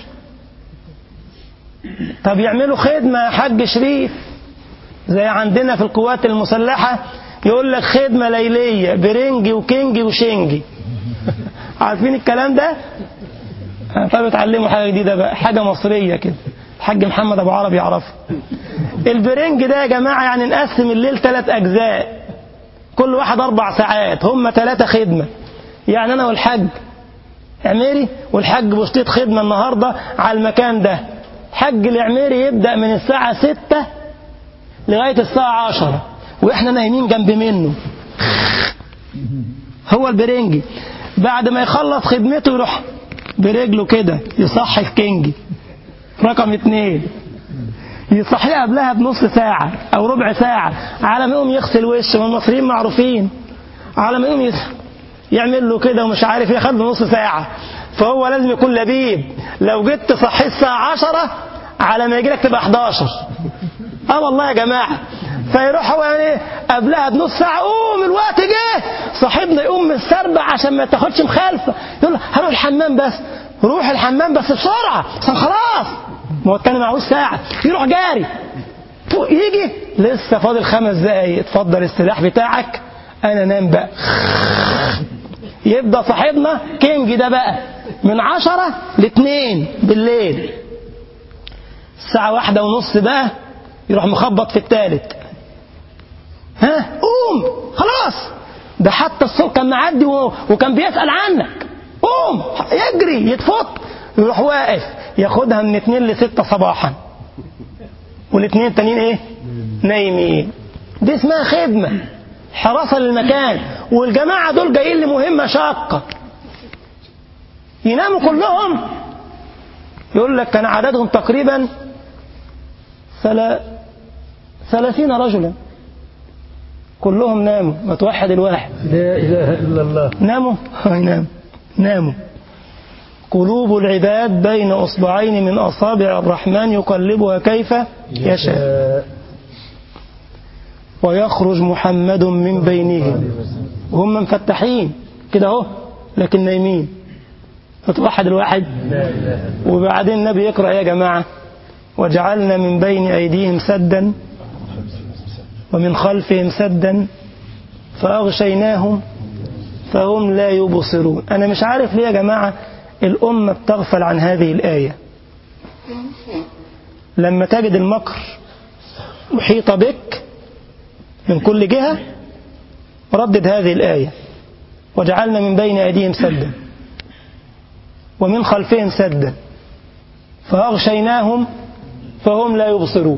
طب يعملوا خدمة يا حاج شريف زي عندنا في القوات المسلحة يقول لك خدمة ليلية برنجي وكينجي وشنجي عارفين الكلام ده طب اتعلموا حاجة جديدة بقى حاجة مصرية كده الحاج محمد أبو عربي يعرفها البرنج ده يا جماعة يعني نقسم الليل ثلاث أجزاء كل واحد أربع ساعات هم ثلاثة خدمة يعني أنا والحاج عميري والحاج بوشتيت خدمة النهاردة على المكان ده حج العميري يبدأ من الساعة ستة لغاية الساعة عشرة وإحنا نايمين جنب منه هو البرنجي بعد ما يخلص خدمته يروح برجله كده يصحي الكينجي رقم اتنين يصحيه قبلها بنص ساعة أو ربع ساعة على ما يقوم يغسل وشه ما المصريين معروفين على ما يقوم يس- يعمل له كده ومش عارف ايه خد له نص ساعة فهو لازم يكون لبيب لو جيت تصحيه الساعة عشرة على ما يجيلك تبقى 11 اه والله يا جماعة فيروح هو يعني قبلها بنص ساعة قوم الوقت جه صاحبنا يقوم مستربع عشان ما تاخدش مخالفة يقول له هروح الحمام بس روح الحمام بس بسرعة عشان خلاص ما هو التاني معهوش ساعة يروح جاري يجي لسه فاضل خمس دقايق اتفضل السلاح بتاعك انا نام بقى يبدأ صاحبنا كينج ده بقى من عشرة لاتنين بالليل الساعة واحدة ونص بقى يروح مخبط في التالت ها قوم خلاص ده حتى الصبح كان معدي و- وكان بيسأل عنك قوم يجري يتفط يروح واقف ياخدها من اتنين لستة صباحا والاتنين التانيين ايه نايمين دي اسمها خدمة حراسة للمكان والجماعة دول جايين لمهمة شاقة يناموا كلهم يقول لك كان عددهم تقريبا ثلا- ثلاثين رجلا كلهم ناموا ما توحد الواحد لا إله إلا الله ناموا أي نام ناموا قلوب العباد بين أصبعين من أصابع الرحمن يقلبها كيف يشاء آه، ويخرج محمد من بينهم وهم مفتحين كده اهو لكن نايمين فتوحد الواحد لا إله إلا وبعدين النبي يقرأ يا جماعة وجعلنا من بين أيديهم سدا ومن خلفهم سدا فأغشيناهم فهم لا يبصرون أنا مش عارف ليه يا جماعة الأمة بتغفل عن هذه الآية لما تجد المكر محيط بك من كل جهة ردد هذه الآية وجعلنا من بين أيديهم سدا ومن خلفهم سدا فأغشيناهم فهم لا يبصرون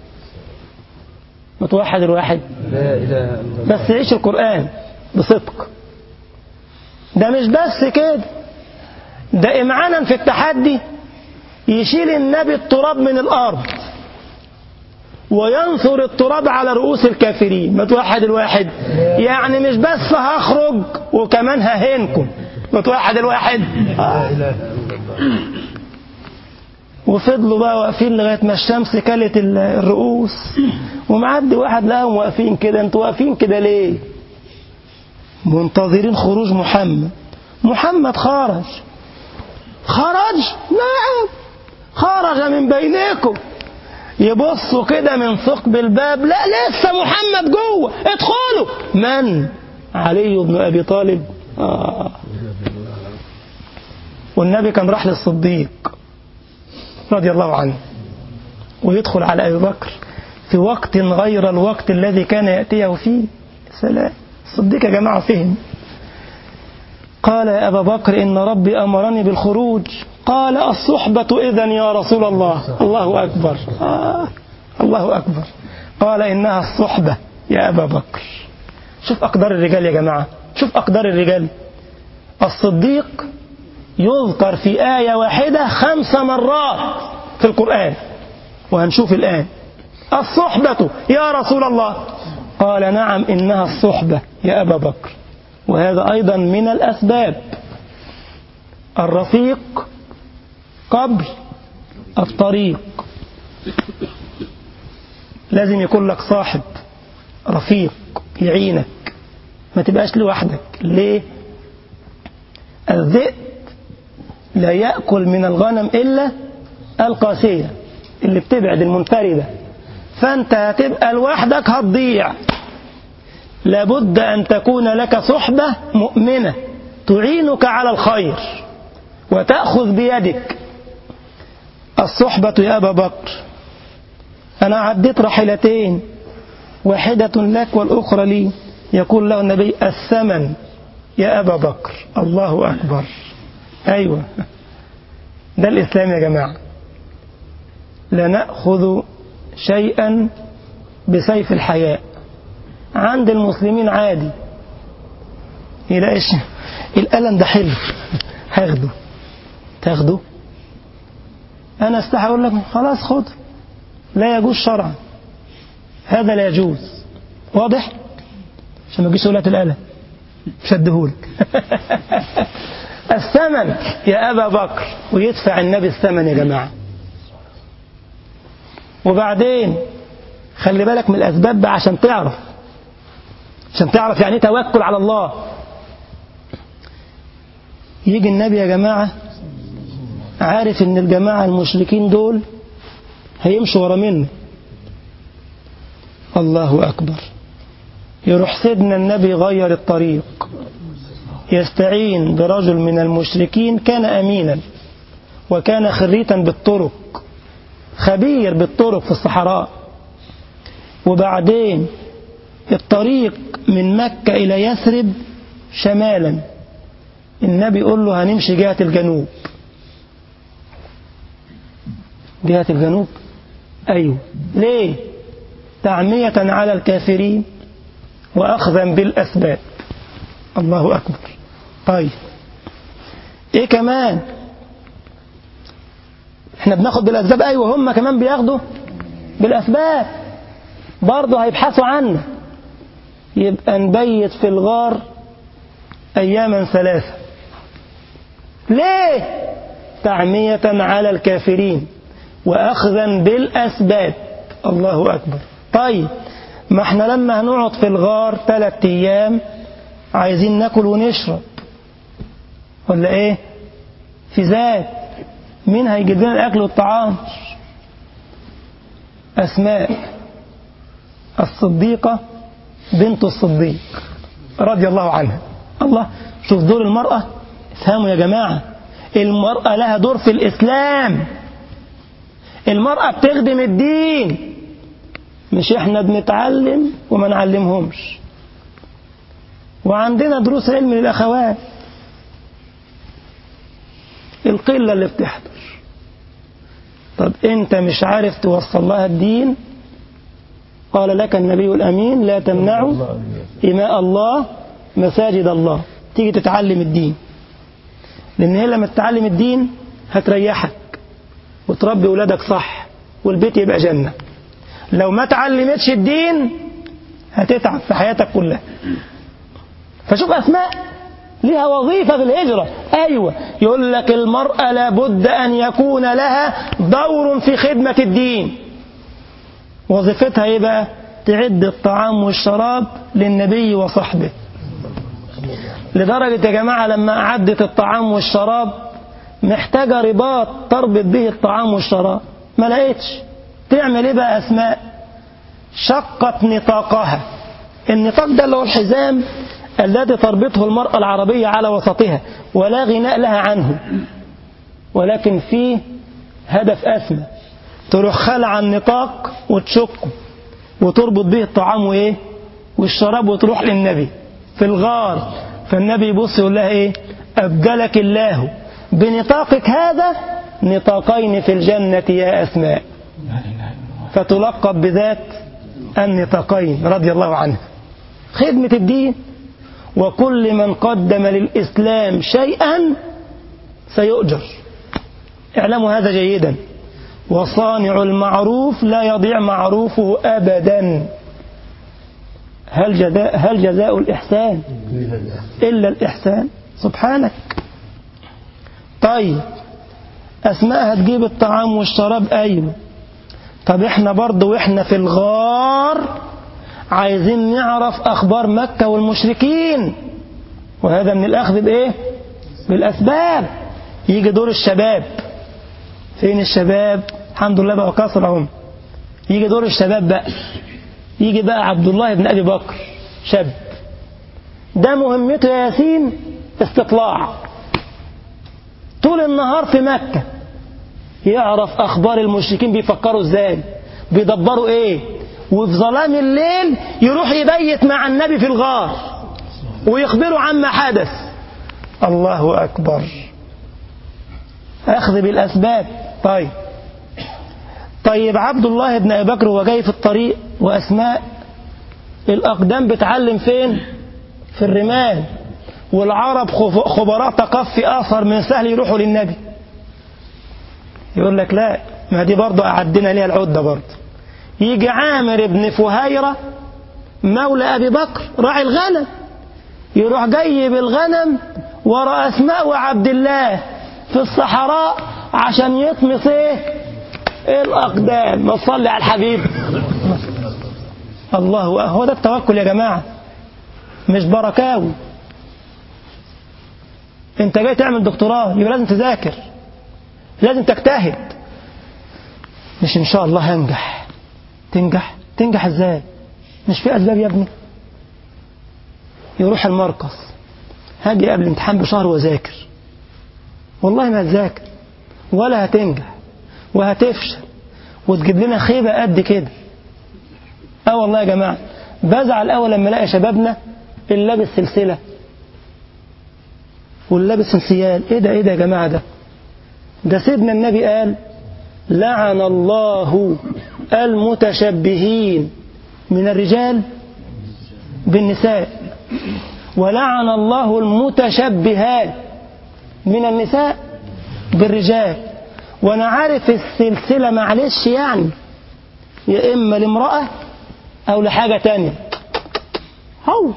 متوحد الواحد لا إله إلا الله بس عيش القرآن بصدق ده مش بس كده ده إمعانا في التحدي يشيل النبي التراب من الأرض وينثر التراب على رؤوس الكافرين ما توحد الواحد يعني مش بس هخرج وكمان ههنكم ما توحد الواحد لا إله إلا الله وفضلوا بقى واقفين لغايه ما الشمس كلت ال- الرؤوس ومعدي واحد لهم واقفين كده انتوا واقفين كده ليه؟ منتظرين خروج محمد محمد خرج خرج نعم خرج من بينكم يبصوا كده من ثقب الباب لا لسه محمد جوه ادخلوا من علي بن ابي طالب آه. والنبي كان راح للصديق رضي الله عنه ويدخل على أبي بكر في وقت غير الوقت الذي كان يأتيه فيه سلام الصديق يا جماعة فهم قال يا أبا بكر إن ربي أمرني بالخروج قال الصحبة إذا يا رسول الله الله أكبر آه الله أكبر قال إنها الصحبة يا أبا بكر شوف أقدار الرجال يا جماعة شوف أقدار الرجال الصديق يذكر في آية واحدة خمس مرات في القرآن وهنشوف الآن الصحبة يا رسول الله قال نعم إنها الصحبة يا أبا بكر وهذا أيضا من الأسباب الرفيق قبل الطريق لازم يكون لك صاحب رفيق يعينك ما تبقاش لوحدك ليه الذئب لا يأكل من الغنم إلا القاسية اللي بتبعد المنفردة فأنت هتبقى لوحدك هتضيع لابد أن تكون لك صحبة مؤمنة تعينك على الخير وتأخذ بيدك الصحبة يا أبا بكر أنا عديت رحلتين واحدة لك والأخرى لي يقول له النبي الثمن يا أبا بكر الله أكبر أيوة ده الإسلام يا جماعة لا نأخذ شيئا بسيف الحياء عند المسلمين عادي يلاقيش القلم ده حلو هاخده تاخده أنا استحى أقول لك خلاص خد لا يجوز شرعا هذا لا يجوز واضح عشان ما تجيش تقول هات القلم مش هديهولك الثمن يا أبا بكر ويدفع النبي الثمن يا جماعة وبعدين خلي بالك من الأسباب بقى عشان تعرف عشان تعرف يعني ايه توكل على الله يجي النبي يا جماعة عارف ان الجماعة المشركين دول هيمشوا ورا منه الله أكبر يروح سيدنا النبي غير الطريق يستعين برجل من المشركين كان أمينا وكان خريتا بالطرق خبير بالطرق في الصحراء وبعدين الطريق من مكة إلى يثرب شمالا النبي يقول له هنمشي جهة الجنوب جهة الجنوب أيوه ليه تعمية على الكافرين وأخذا بالأسباب الله أكبر طيب إيه كمان احنا بناخد بالأسباب أيوة هم كمان بياخدوا بالأسباب برضه هيبحثوا عنا يبقى نبيت في الغار أياما ثلاثة ليه تعمية على الكافرين وأخذا بالأسباب الله أكبر طيب ما احنا لما هنقعد في الغار ثلاثة أيام عايزين ناكل ونشرب ولا ايه في ذات مين هيجيب لنا الأكل والطعام أسماء الصديقة بنت الصديق رضي الله عنها الله شوف دور المرأة افهموا يا جماعة المرأة لها دور في الإسلام المرأة بتخدم الدين مش احنا بنتعلم وما نعلمهمش وعندنا دروس علم للأخوات القلة اللي بتحضر طب انت مش عارف توصل لها الدين قال لك النبي الأمين لا تمنعوا إماء الله مساجد الله تيجي تتعلم الدين لأن هي لما تتعلم الدين هتريحك وتربي ولادك صح والبيت يبقى جنة لو ما تعلمتش الدين هتتعب في حياتك كلها فشوف أسماء لها وظيفة في الهجرة أيوة يقول لك المرأة لابد أن يكون لها دور في خدمة الدين وظيفتها ايه بقى تعد الطعام والشراب للنبي وصحبه لدرجة يا جماعة لما أعدت الطعام والشراب محتاجة رباط تربط به الطعام والشراب ما لقيتش تعمل ايه بقى أسماء شقت نطاقها النطاق ده اللي هو الحزام الذي تربطه المرأة العربية على وسطها ولا غناء لها عنه ولكن فيه هدف أسمى تروح خلع النطاق وتشقه وتربط به الطعام وايه والشراب وتروح للنبي في الغار فالنبي يبص يقول لها ايه أبدلك الله بنطاقك هذا نطاقين في الجنة يا أسماء فتلقب بذات النطاقين رضي الله عنها خدمة الدين وكل من قدم للإسلام شيئا سيؤجر اعلموا هذا جيدا وصانع المعروف لا يضيع معروفه أبدا هل جزاء, هل جزاء الإحسان إلا الإحسان سبحانك طيب أسماء هتجيب الطعام والشراب أيوة طب احنا برضو واحنا في الغار عايزين نعرف أخبار مكة والمشركين وهذا من الأخذ بإيه بالأسباب يجي دور الشباب فين الشباب الحمد لله بقى كثرهم يجي دور الشباب بقى يجي بقى عبد الله بن أبي بكر شاب ده مهمته يا ياسين استطلاع طول النهار في مكة يعرف أخبار المشركين بيفكروا ازاي بيدبروا ايه وفي ظلام الليل يروح يبيت مع النبي في الغار ويخبروا عما حدث الله أكبر أخذ بالأسباب طيب طيب عبد الله بن أبي بكر هو جاي في الطريق وأسماء الأقدام بتعلم فين في الرمال والعرب خبراء تقفي آخر من سهل يروحوا للنبي يقول لك لا ما دي برضه أعدنا ليها العدة برضه يجي عامر بن فهيرة مولى أبي بكر راعي الغنم يروح جاي بالغنم ورا أسماء وعبد الله في الصحراء عشان يطمس ايه الأقدام ما تصلي على الحبيب الله هو ده التوكل يا جماعة مش بركاوي انت جاي تعمل دكتوراه يبقى لازم تذاكر لازم تجتهد مش ان شاء الله هنجح تنجح تنجح ازاي مش في اسباب يا ابني يروح المركز هاجي قبل الامتحان بشهر واذاكر والله ما هتذاكر ولا هتنجح وهتفشل وتجيب لنا خيبة قد كده اه والله يا جماعة بزعل اول لما الاقي شبابنا اللي لابس سلسلة واللي لابس سلسيال ايه ده ايه ده يا جماعة ده ده سيدنا النبي قال لعن الله المتشبهين من الرجال بالنساء ولعن الله المتشبهات من النساء بالرجال وانا عارف السلسلة معلش يعني يا اما لامرأة او لحاجة تانية هو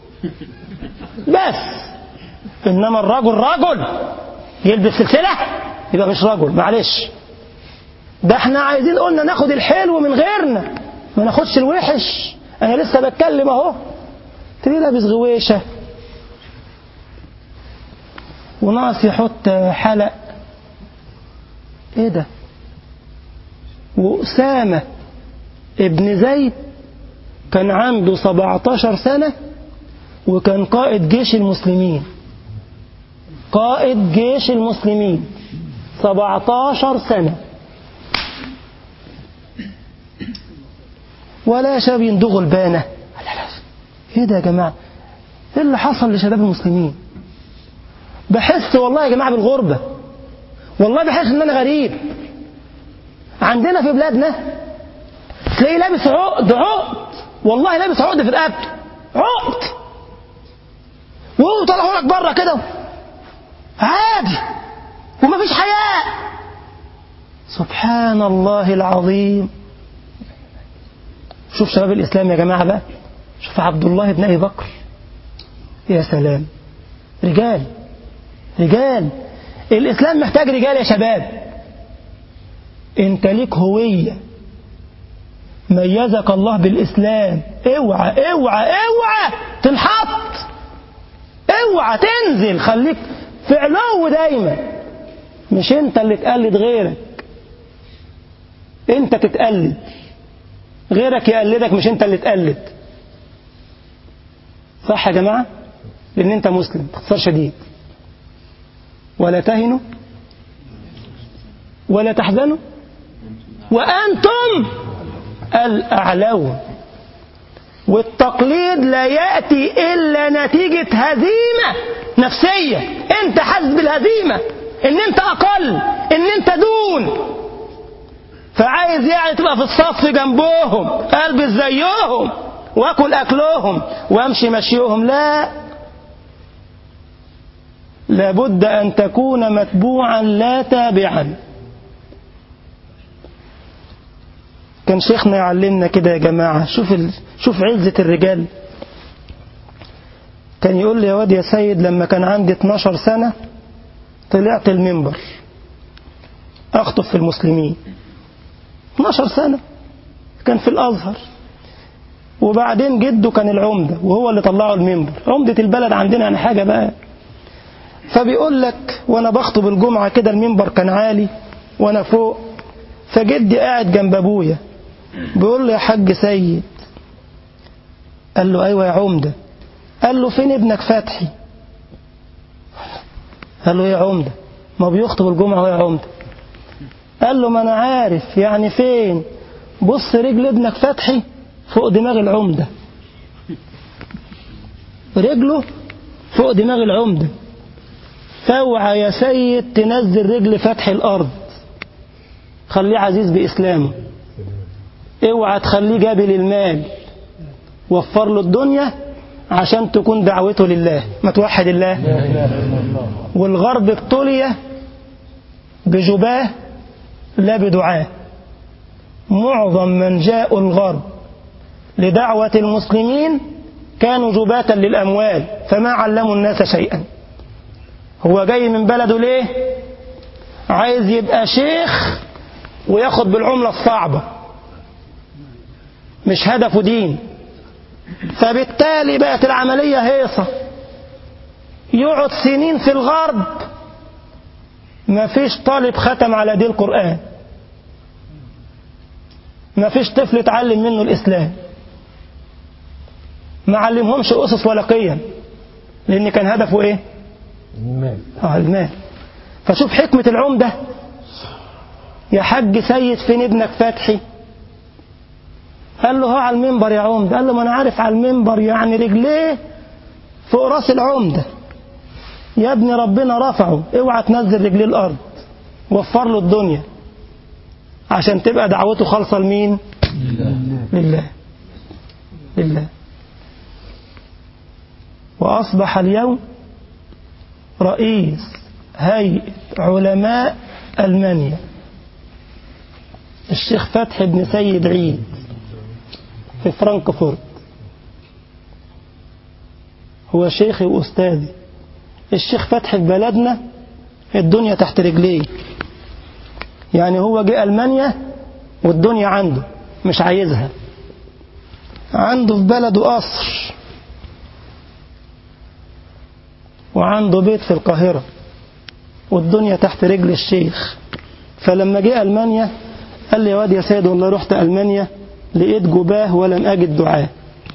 بس انما الرجل رجل يلبس سلسلة يبقى مش رجل معلش ده احنا عايزين قلنا ناخد الحلو من غيرنا ما ناخدش الوحش انا لسه بتكلم اهو تلاقيه لابس غويشه وناقص يحط حلق ايه ده وأسامة ابن زيد كان عنده 17 سنة وكان قائد جيش المسلمين قائد جيش المسلمين 17 سنة ولا شاب يندغوا البانة ايه ده يا جماعة ايه اللي حصل لشباب المسلمين بحس والله يا جماعة بالغربة والله بحس ان انا غريب عندنا في بلادنا تلاقيه لابس عقد عقد والله لابس عقد في رقبته عقد وهو طالع لك بره كده عادي ومفيش حياء سبحان الله العظيم شوف شباب الإسلام يا جماعة بقى شوف عبد الله بن أبي بكر يا سلام رجال رجال الإسلام محتاج رجال يا شباب انت ليك هوية ميزك الله بالإسلام اوعى اوعى اوعى تنحط اوعى تنزل خليك في علو دايما مش انت اللي تقلد غيرك انت تتقلد غيرك يقلدك مش انت اللي تقلد صح يا جماعة لان انت مسلم باختصار شديد ولا تهنوا ولا تحزنوا وأنتم الأعلون والتقليد لا يأتي إلا نتيجة هزيمة نفسية أنت حاسس بالهزيمة إن أنت أقل إن أنت دون فعايز يعني تبقى في الصف جنبهم ألبس زيهم وأكل أكلهم وأمشي مشيهم لا لابد أن تكون متبوعا لا تابعا كان شيخنا يعلمنا كده يا جماعة شوف ال... شوف عزة الرجال كان يقول لي يا واد يا سيد لما كان عندي 12 سنة طلعت المنبر أخطب في المسلمين 12 سنة كان في الأزهر وبعدين جده كان العمدة وهو اللي طلعه المنبر عمدة البلد عندنا يعني حاجة بقى فبيقول لك وانا بخطب الجمعة كده المنبر كان عالي وانا فوق فجدي قاعد جنب ابويا بيقول له يا حاج سيد قال له ايوه يا عمدة قال له فين ابنك فتحي قال له ايه يا عمدة ما بيخطب الجمعة يا عمدة قال له ما انا عارف يعني فين بص رجل ابنك فتحي فوق دماغ العمدة رجله فوق دماغ العمده فاوعى يا سيد تنزل رجل فتح الأرض خليه عزيز بإسلامه اوعى تخليه جابل المال وفر له الدنيا عشان تكون دعوته لله ما توحد الله والغرب ابتلي بجباه لا بدعاه معظم من جاءوا الغرب لدعوة المسلمين كانوا جباة للأموال فما علموا الناس شيئا هو جاي من بلده ليه عايز يبقى شيخ وياخد بالعملة الصعبة مش هدفه دين فبالتالي بقت العملية هيصة يقعد سنين في الغرب ما فيش طالب ختم على دي القرآن ما فيش طفل اتعلم منه الإسلام ما علمهمش أسس ولا قيم لأن كان هدفه إيه المال اه المال فشوف حكمة العمدة يا حاج سيد فين ابنك فتحي قال له هو على المنبر يا عمدة قال له ما انا عارف على المنبر يعني رجليه فوق راس العمدة يا ابني ربنا رفعه اوعى تنزل رجليه الارض وفر له الدنيا عشان تبقى دعوته خالصة لمين لله لله وأصبح اليوم رئيس هيئة علماء ألمانيا الشيخ فتحي بن سيد عيد في فرانكفورت هو شيخي وأستاذي الشيخ فتحي في بلدنا الدنيا تحت رجليه يعني هو جه ألمانيا والدنيا عنده مش عايزها عنده في بلده قصر وعنده بيت في القاهرة والدنيا تحت رجل الشيخ فلما جه ألمانيا قال لي يا واد يا سيد والله رحت ألمانيا لقيت جباه ولم أجد دعاء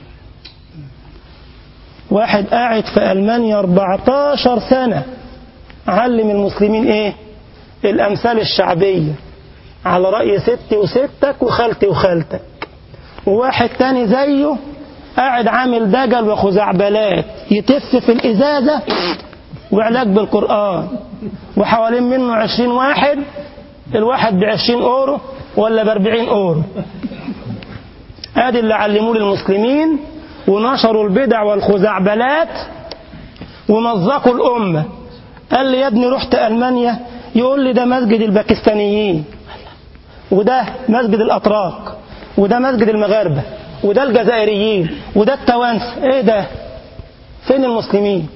واحد قاعد في ألمانيا 14 سنة علم المسلمين إيه الأمثال الشعبية على رأي ستي وستك وخالتي وخالتك وواحد تاني زيه قاعد عامل دجل وخزعبلات يتف في الإزازة وعلاج بالقرآن وحوالين منه عشرين واحد الواحد بعشرين أورو ولا بأربعين أورو ادي اللي علموه للمسلمين ونشروا البدع والخزعبلات ومزقوا الأمة قال لي يا ابني رحت ألمانيا يقول لي ده مسجد الباكستانيين وده مسجد الأتراك وده مسجد المغاربة وده الجزائريين وده التوانسة ايه ده فين المسلمين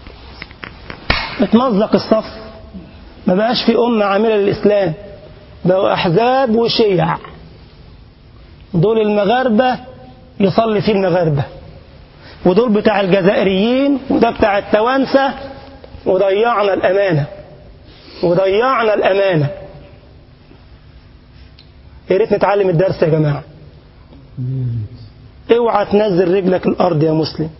اتمزق الصف ما بقاش في أمة عاملة للإسلام بقوا أحزاب وشيع دول المغاربة يصلي فيه المغاربة ودول بتاع الجزائريين وده بتاع التوانسة وضيعنا الأمانة وضيعنا الأمانة يا ريت نتعلم الدرس يا جماعة اوعى تنزل رجلك الأرض يا مسلم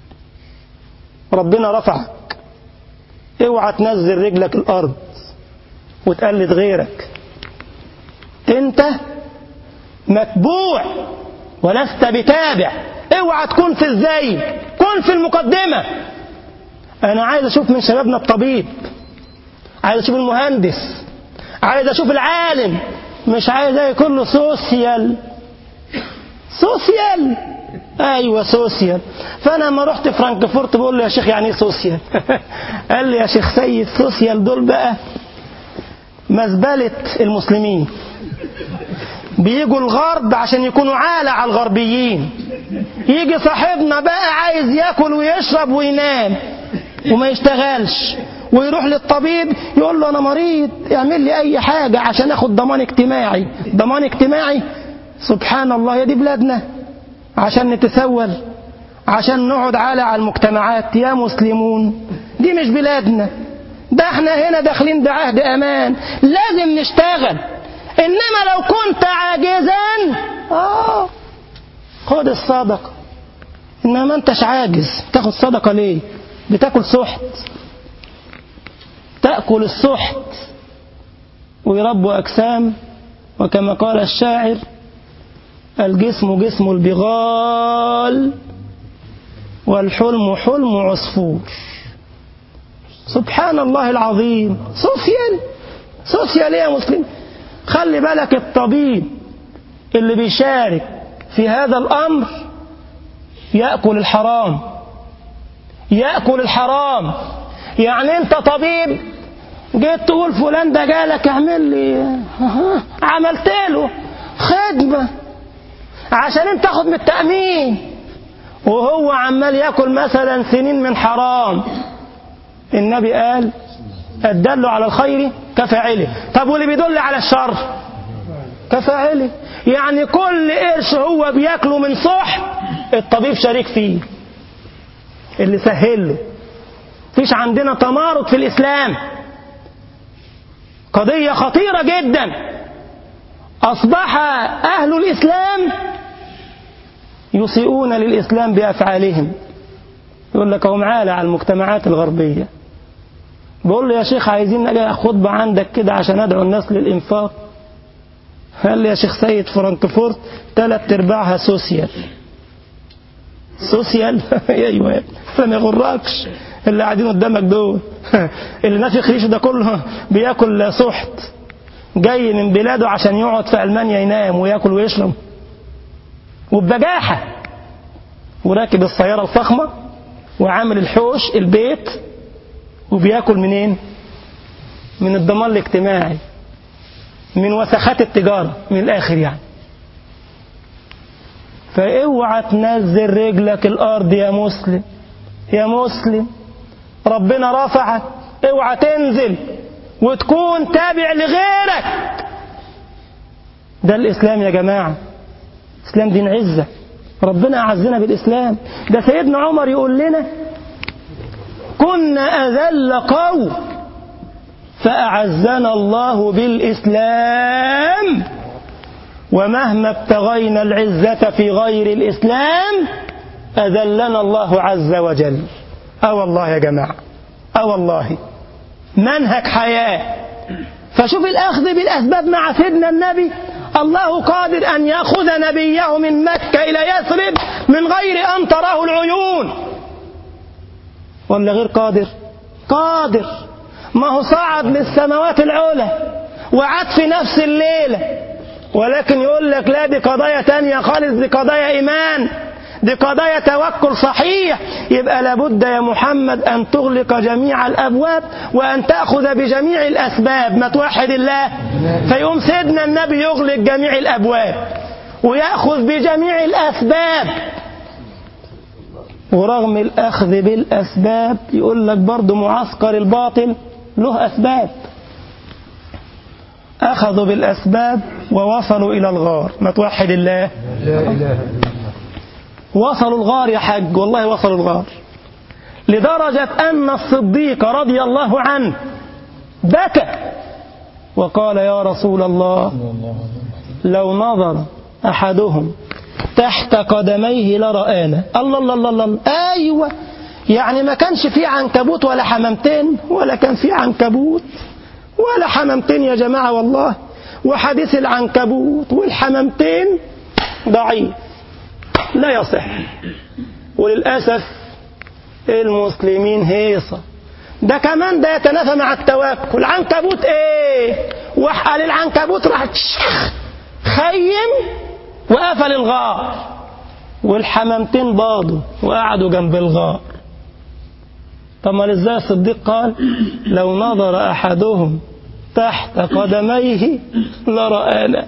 ربنا رفعك اوعى تنزل رجلك الأرض وتقلد غيرك انت متبوع ولست بتابع اوعى تكون في الزي كن في المقدمة انا عايز اشوف من شبابنا الطبيب عايز اشوف المهندس عايز اشوف العالم مش عايز ايه كله سوسيال سوسيال ايوه سوسيال فانا لما رحت فرانكفورت بقول له يا شيخ يعني ايه سوسيال قال لي يا شيخ سيد سوسيال دول بقى مزبلة المسلمين بيجوا الغرب عشان يكونوا عالة على الغربيين يجي صاحبنا بقى عايز ياكل ويشرب وينام وما يشتغلش ويروح للطبيب يقول له انا مريض اعمل لي اي حاجة عشان اخد ضمان اجتماعي ضمان اجتماعي سبحان الله يا دي بلادنا عشان نتسول عشان نقعد عالة على المجتمعات يا مسلمون دي مش بلادنا ده احنا هنا داخلين بعهد امان لازم نشتغل انما لو كنت عاجزا اه خد الصدقه انما انتش عاجز تاخد صدقه ليه بتاكل سحت تاكل السحت ويربوا اجسام وكما قال الشاعر الجسم جسم البغال والحلم حلم عصفور سبحان الله العظيم سوسيال سوسيال يا مسلم خلي بالك الطبيب اللي بيشارك في هذا الأمر يأكل الحرام يأكل الحرام يعني أنت طبيب جيت تقول فلان ده جالك اعمل لي عملت له خدمة عشان انت تاخد من التأمين وهو عمال ياكل مثلا سنين من حرام النبي قال الدل على الخير كفاعله طب واللي بيدل على الشر كفاعله يعني كل قرش هو بياكله من صح الطبيب شريك فيه اللي سهل له فيش عندنا تمارض في الإسلام قضية خطيرة جدا أصبح أهل الإسلام يسيئون للإسلام بأفعالهم يقول لك هم عالة على المجتمعات الغربية بقول له يا شيخ عايزين نلاقي خطبة عندك كده عشان أدعو الناس للإنفاق قال لي يا شيخ سيد فرانكفورت ثلاث ارباعها سوسيال سوسيال ايوه ما يغركش اللي قاعدين قدامك دول اللي نافخ ريشه ده كله بياكل سحت جاي من بلاده عشان يقعد في المانيا ينام وياكل ويشرب وببجاحه وراكب السياره الفخمه وعامل الحوش البيت وبياكل منين؟ من الضمان الاجتماعي من وسخات التجارة من الآخر يعني فاوعى تنزل رجلك الأرض يا مسلم يا مسلم ربنا رفعك اوعى تنزل وتكون تابع لغيرك ده الإسلام يا جماعة إسلام دين عزة ربنا أعزنا بالإسلام ده سيدنا عمر يقول لنا كنا أذل قوم فأعزنا الله بالإسلام ومهما ابتغينا العزة في غير الإسلام أذلنا الله عز وجل أه والله يا جماعة أه والله منهج حياة فشوف الأخذ بالأسباب مع سيدنا النبي الله قادر أن يأخذ نبيه من مكة إلى يثرب من غير أن تراه العيون ولا غير قادر قادر ما هو صعد للسماوات العلى وعاد في نفس الليلة ولكن يقول لك لا دي قضايا تانية خالص دي قضايا إيمان دي قضايا توكل صحيح يبقى لابد يا محمد أن تغلق جميع الأبواب وأن تأخذ بجميع الأسباب ما توحد الله فيقوم سيدنا النبي يغلق جميع الأبواب ويأخذ بجميع الأسباب ورغم الأخذ بالأسباب يقول لك برضه معسكر الباطل له أسباب أخذوا بالأسباب ووصلوا إلى الغار ما توحد الله لا إله إلا الله وصلوا الغار يا حاج والله وصلوا الغار لدرجة أن الصديق رضي الله عنه بكى وقال يا رسول الله لو نظر أحدهم تحت قدميه لرآنا الله الله الله الله أيوة يعني ما كانش فيه عنكبوت ولا حمامتين ولا كان فيه عنكبوت ولا حمامتين يا جماعة والله وحديث العنكبوت والحمامتين ضعيف لا يصح وللأسف المسلمين هيصة ده كمان ده يتنافى مع التوكل عنكبوت ايه وقال العنكبوت راح تشخ خيم وقفل الغار والحمامتين باضوا وقعدوا جنب الغار طب ما ازاي الصديق قال لو نظر احدهم تحت قدميه لرآنا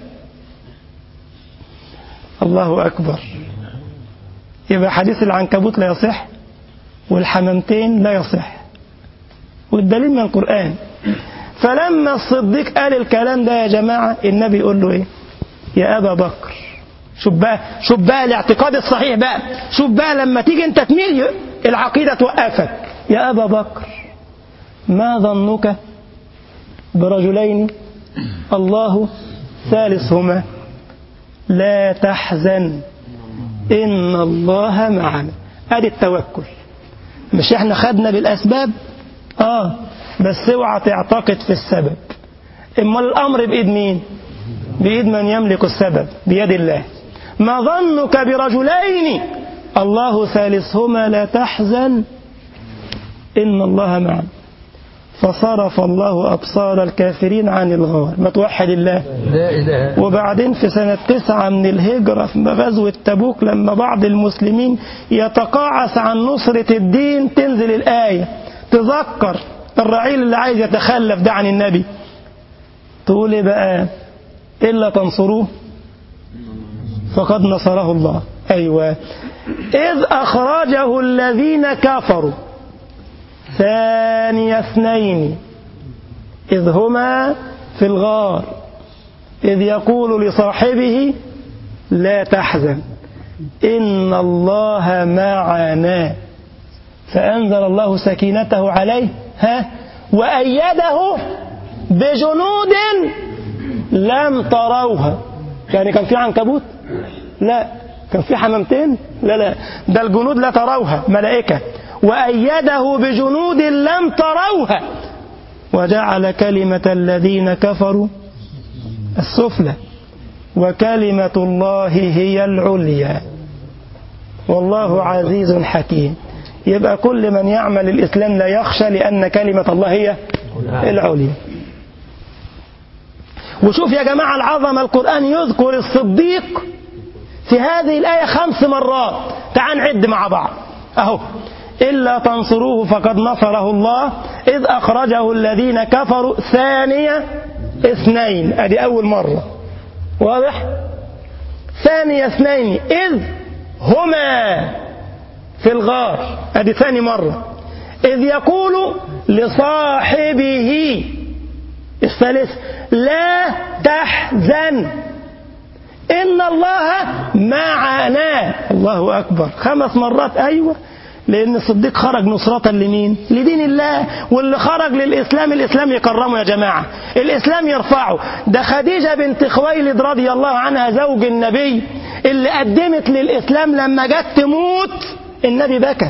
الله اكبر يبقى حديث العنكبوت لا يصح والحمامتين لا يصح والدليل من القرآن فلما الصديق قال الكلام ده يا جماعة النبي يقول له ايه يا أبا بكر شوف بقى شوف بقى الاعتقاد الصحيح بقى شوف بقى لما تيجي انت تميل العقيدة توقفك يا أبا بكر ما ظنك برجلين الله ثالثهما لا تحزن إن الله معنا أدي التوكل مش احنا خدنا بالأسباب آه بس اوعى تعتقد في السبب اما الأمر بإيد مين بإيد من يملك السبب بيد الله ما ظنك برجلين الله ثالثهما لا تحزن إن الله معنا فصرف الله أبصار الكافرين عن الغار ما توحد الله لا إله وبعدين في سنة تسعة من الهجرة في غزوة تبوك لما بعض المسلمين يتقاعس عن نصرة الدين تنزل الآية تذكر الرعيل اللي عايز يتخلف ده عن النبي تقول ايه بقى إلا تنصروه فقد نصره الله أيوة إذ أخرجه الذين كفروا ثاني اثنين إذ هما في الغار إذ يقول لصاحبه لا تحزن إن الله معنا فأنزل الله سكينته عليه ها وأيده بجنود لم تروها يعني كان في عنكبوت لا كان في حمامتين لا لا ده الجنود لا تروها ملائكة وأيده بجنود لم تروها وجعل كلمة الذين كفروا السفلى وكلمة الله هي العليا والله عزيز حكيم يبقى كل من يعمل الإسلام لا يخشى لأن كلمة الله هي العليا وشوف يا جماعة العظمة القرآن يذكر الصديق في هذه الآية خمس مرات تعال نعد مع بعض أهو إلا تنصروه فقد نصره الله إذ أخرجه الذين كفروا ثانية اثنين ادي اول مرة واضح ثاني اثنين اذ هما في الغار ادي ثاني مرة اذ يقول لصاحبه الثالث لا تحزن إن الله معنا الله أكبر خمس مرات أيوة لأن الصديق خرج نصرة لمين لدين الله واللي خرج للإسلام الإسلام يكرمه يا جماعة الإسلام يرفعه ده خديجة بنت خويلد رضي الله عنها زوج النبي اللي قدمت للإسلام لما جت تموت النبي بكى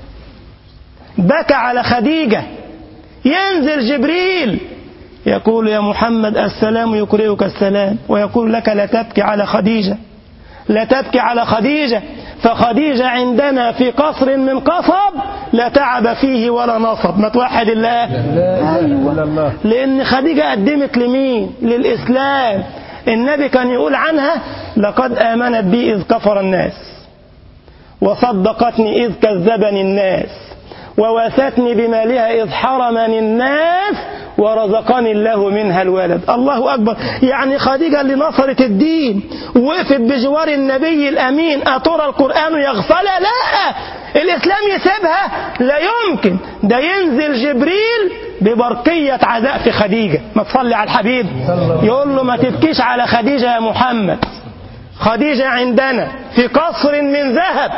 بكى على خديجة ينزل جبريل يقول يا محمد السلام يقرئك السلام ويقول لك لا تبكي على خديجة لا تبكي على خديجة فخديجة عندنا في قصر من قصب لا تعب فيه ولا نصب ما توحد الله أيوة. لأن خديجة قدمت لمين للإسلام النبي كان يقول عنها لقد آمنت بي إذ كفر الناس وصدقتني إذ كذبني الناس وواستني بمالها إذ حرمني الناس ورزقني الله منها الولد الله أكبر يعني خديجة اللي نصرت الدين وقفت بجوار النبي الأمين أترى القرآن يغفلها لا الإسلام يسيبها لا يمكن ده ينزل جبريل ببرقية عزاء في خديجة ما تصلي على الحبيب يقول له ما تبكيش على خديجة يا محمد خديجة عندنا في قصر من ذهب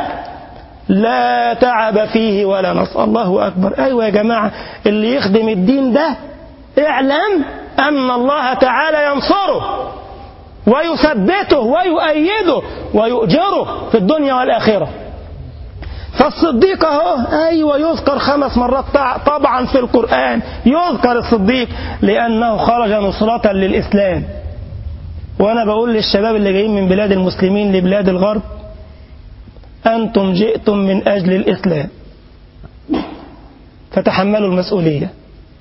لا تعب فيه ولا نص الله أكبر أيوة يا جماعة اللي يخدم الدين ده اعلم أن الله تعالى ينصره ويثبته ويؤيده ويؤجره في الدنيا والآخرة فالصديق اهو ايوه يذكر خمس مرات طبعا في القران يذكر الصديق لانه خرج نصرة للاسلام وانا بقول للشباب اللي جايين من بلاد المسلمين لبلاد الغرب انتم جئتم من اجل الاسلام فتحملوا المسؤوليه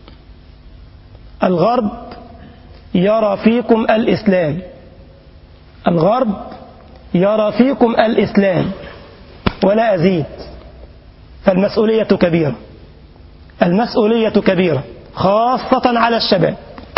الغرب يرى فيكم الاسلام الغرب يرى فيكم الاسلام ولا أزيد فالمسؤولية كبيرة المسؤولية كبيرة خاصة على الشباب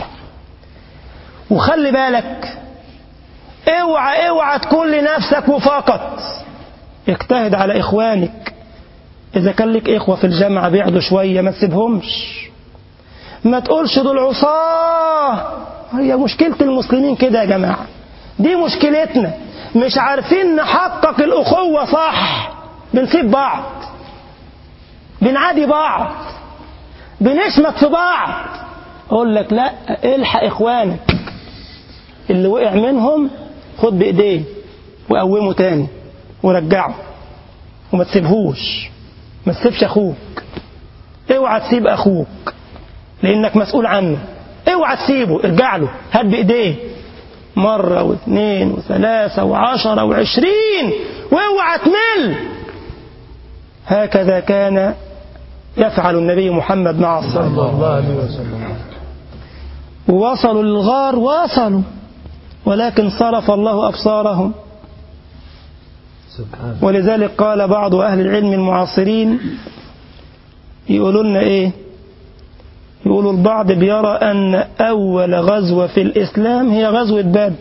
وخلي بالك اوعى اوعى تكون لنفسك وفقط اجتهد على اخوانك اذا كان لك اخوة في الجامعة بيعدوا شوية ما تسيبهمش ما تقولش دول عصاه هي مشكلة المسلمين كده يا جماعة دي مشكلتنا مش عارفين نحقق الأخوة صح بنسيب بعض بنعادي بعض بنشمت في بعض أقول لك لا الحق إخوانك اللي وقع منهم خد بإيديه وقومه تاني ورجعه وما تسيبهوش ما تسيبش أخوك اوعى تسيب أخوك لأنك مسؤول عنه اوعى تسيبه ارجع له هات بإيديه مرة واثنين وثلاثة وعشرة وعشرين واوعى تمل هكذا كان يفعل النبي محمد مع الصلاة صلى الله عليه وسلم ووصلوا للغار وصلوا ولكن صرف الله أبصارهم سبحان ولذلك قال بعض أهل العلم المعاصرين يقولوا لنا إيه يقولوا البعض بيرى أن أول غزوة في الإسلام هي غزوة بدر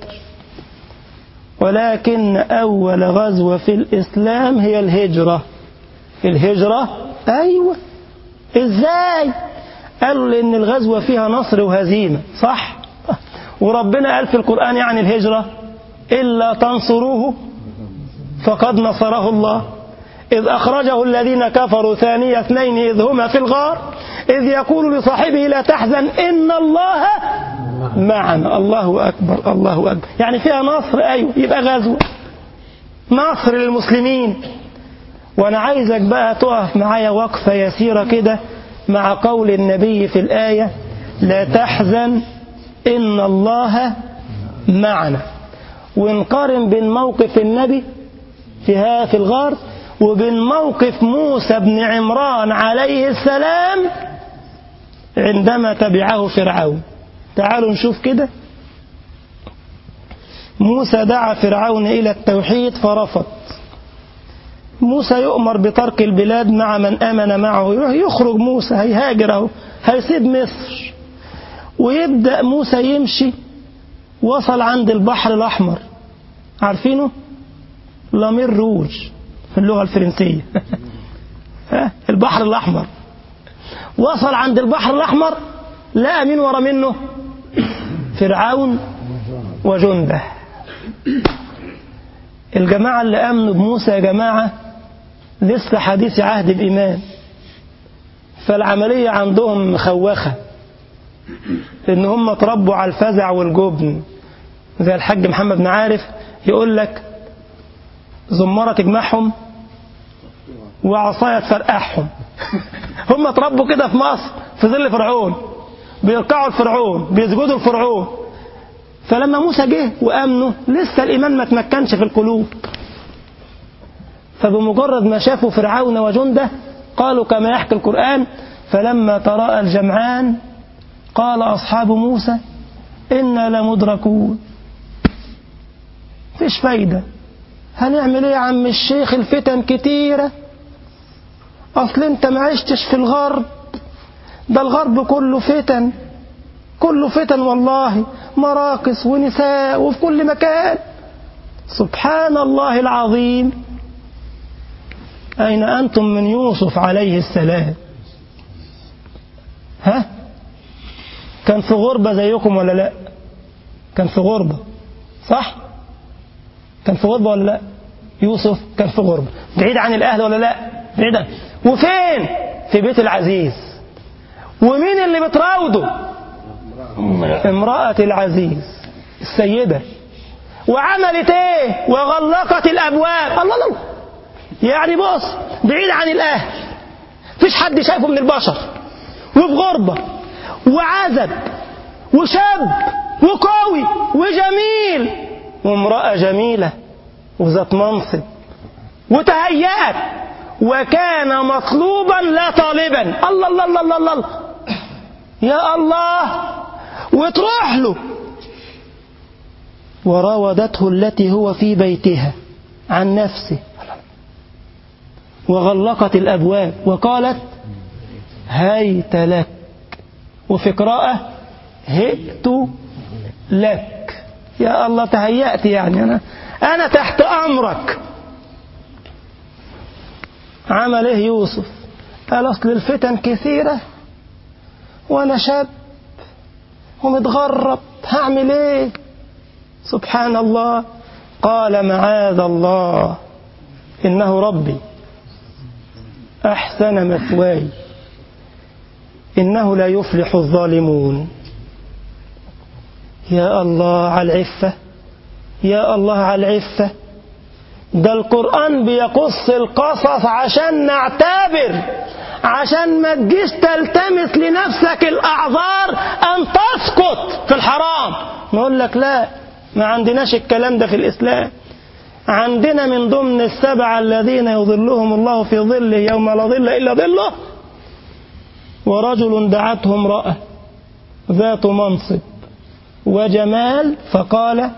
ولكن أول غزوة في الإسلام هي الهجرة الهجرة أيوة إزاي قالوا لأن الغزوة فيها نصر وهزيمة صح وربنا قال في القرآن يعني الهجرة إلا تنصروه فقد نصره الله إذ أخرجه الذين كفروا ثاني اثنين إذ هما في الغار إذ يقول لصاحبه لا تحزن إن الله معنا الله أكبر الله أكبر يعني فيها نصر أيوة يبقى غزوة نصر للمسلمين وأنا عايزك بقى تقف معايا وقفة يسيرة كده مع قول النبي في الآية لا تحزن إن الله معنا ونقارن بين موقف النبي فيها في الغار وبين موقف موسى بن عمران عليه السلام عندما تبعه فرعون تعالوا نشوف كده موسى دعا فرعون إلى التوحيد فرفض موسى يؤمر بترك البلاد مع من آمن معه يخرج موسى هيهاجر اهو هيسيب مصر ويبدأ موسى يمشي وصل عند البحر الأحمر عارفينه لامير روج في اللغة الفرنسية ها؟ البحر الأحمر وصل عند البحر الأحمر لقى مين ورا منه فرعون وجنده الجماعة اللي آمنوا بموسى يا جماعة لسه حديث عهد الإيمان فالعملية عندهم مخوخة لأن هم اتربوا على الفزع والجبن زي الحاج محمد بن عارف يقول لك زمرة تجمعهم وعصاية تفرقعهم هم اتربوا كده في مصر في ظل فرعون بيركعوا لفرعون بيسجدوا لفرعون فلما موسى جه وامنوا لسه الايمان ما تمكنش في القلوب فبمجرد ما شافوا فرعون وجنده قالوا كما يحكي القرآن فلما تراءى الجمعان قال أصحاب موسى إنا لمدركون فيش فايدة هنعمل ايه يا عم الشيخ الفتن كتيرة أصل أنت ما عشتش في الغرب ده الغرب كله فتن كله فتن والله مراقص ونساء وفي كل مكان سبحان الله العظيم أين أنتم من يوسف عليه السلام ها كان في غربة زيكم ولا لا كان في غربة صح كان في غربة ولا لا يوسف كان في غربة بعيد عن الأهل ولا لا بعيد عن وفين في بيت العزيز ومين اللي بتراوده امرأة العزيز السيدة وعملت ايه وغلقت الابواب الله الله يعني بص بعيد عن الاهل فيش حد شايفه من البشر وفي غربة وعزب وشاب وقوي وجميل وامرأة جميلة وذات منصب وتهيأت وكان مطلوبا لا طالبا الله الله الله الله, الله. يا الله وتروح له وراودته التي هو في بيتها عن نفسه وغلقت الأبواب وقالت هيت لك وفي قراءة هئت لك يا الله تهيأت يعني أنا أنا تحت أمرك عمل إيه يوسف قال أصل الفتن كثيرة وأنا شاب ومتغرب هعمل إيه سبحان الله قال معاذ الله إنه ربي أحسن مثواي إنه لا يفلح الظالمون يا الله على العفة يا الله على العفة ده القرآن بيقص القصص عشان نعتبر عشان ما تجيش تلتمس لنفسك الأعذار أن تسقط في الحرام نقول لك لا ما عندناش الكلام ده في الإسلام عندنا من ضمن السبعة الذين يظلهم الله في ظله يوم لا ظل إلا ظله ورجل دعته امرأة ذات منصب وجمال فقال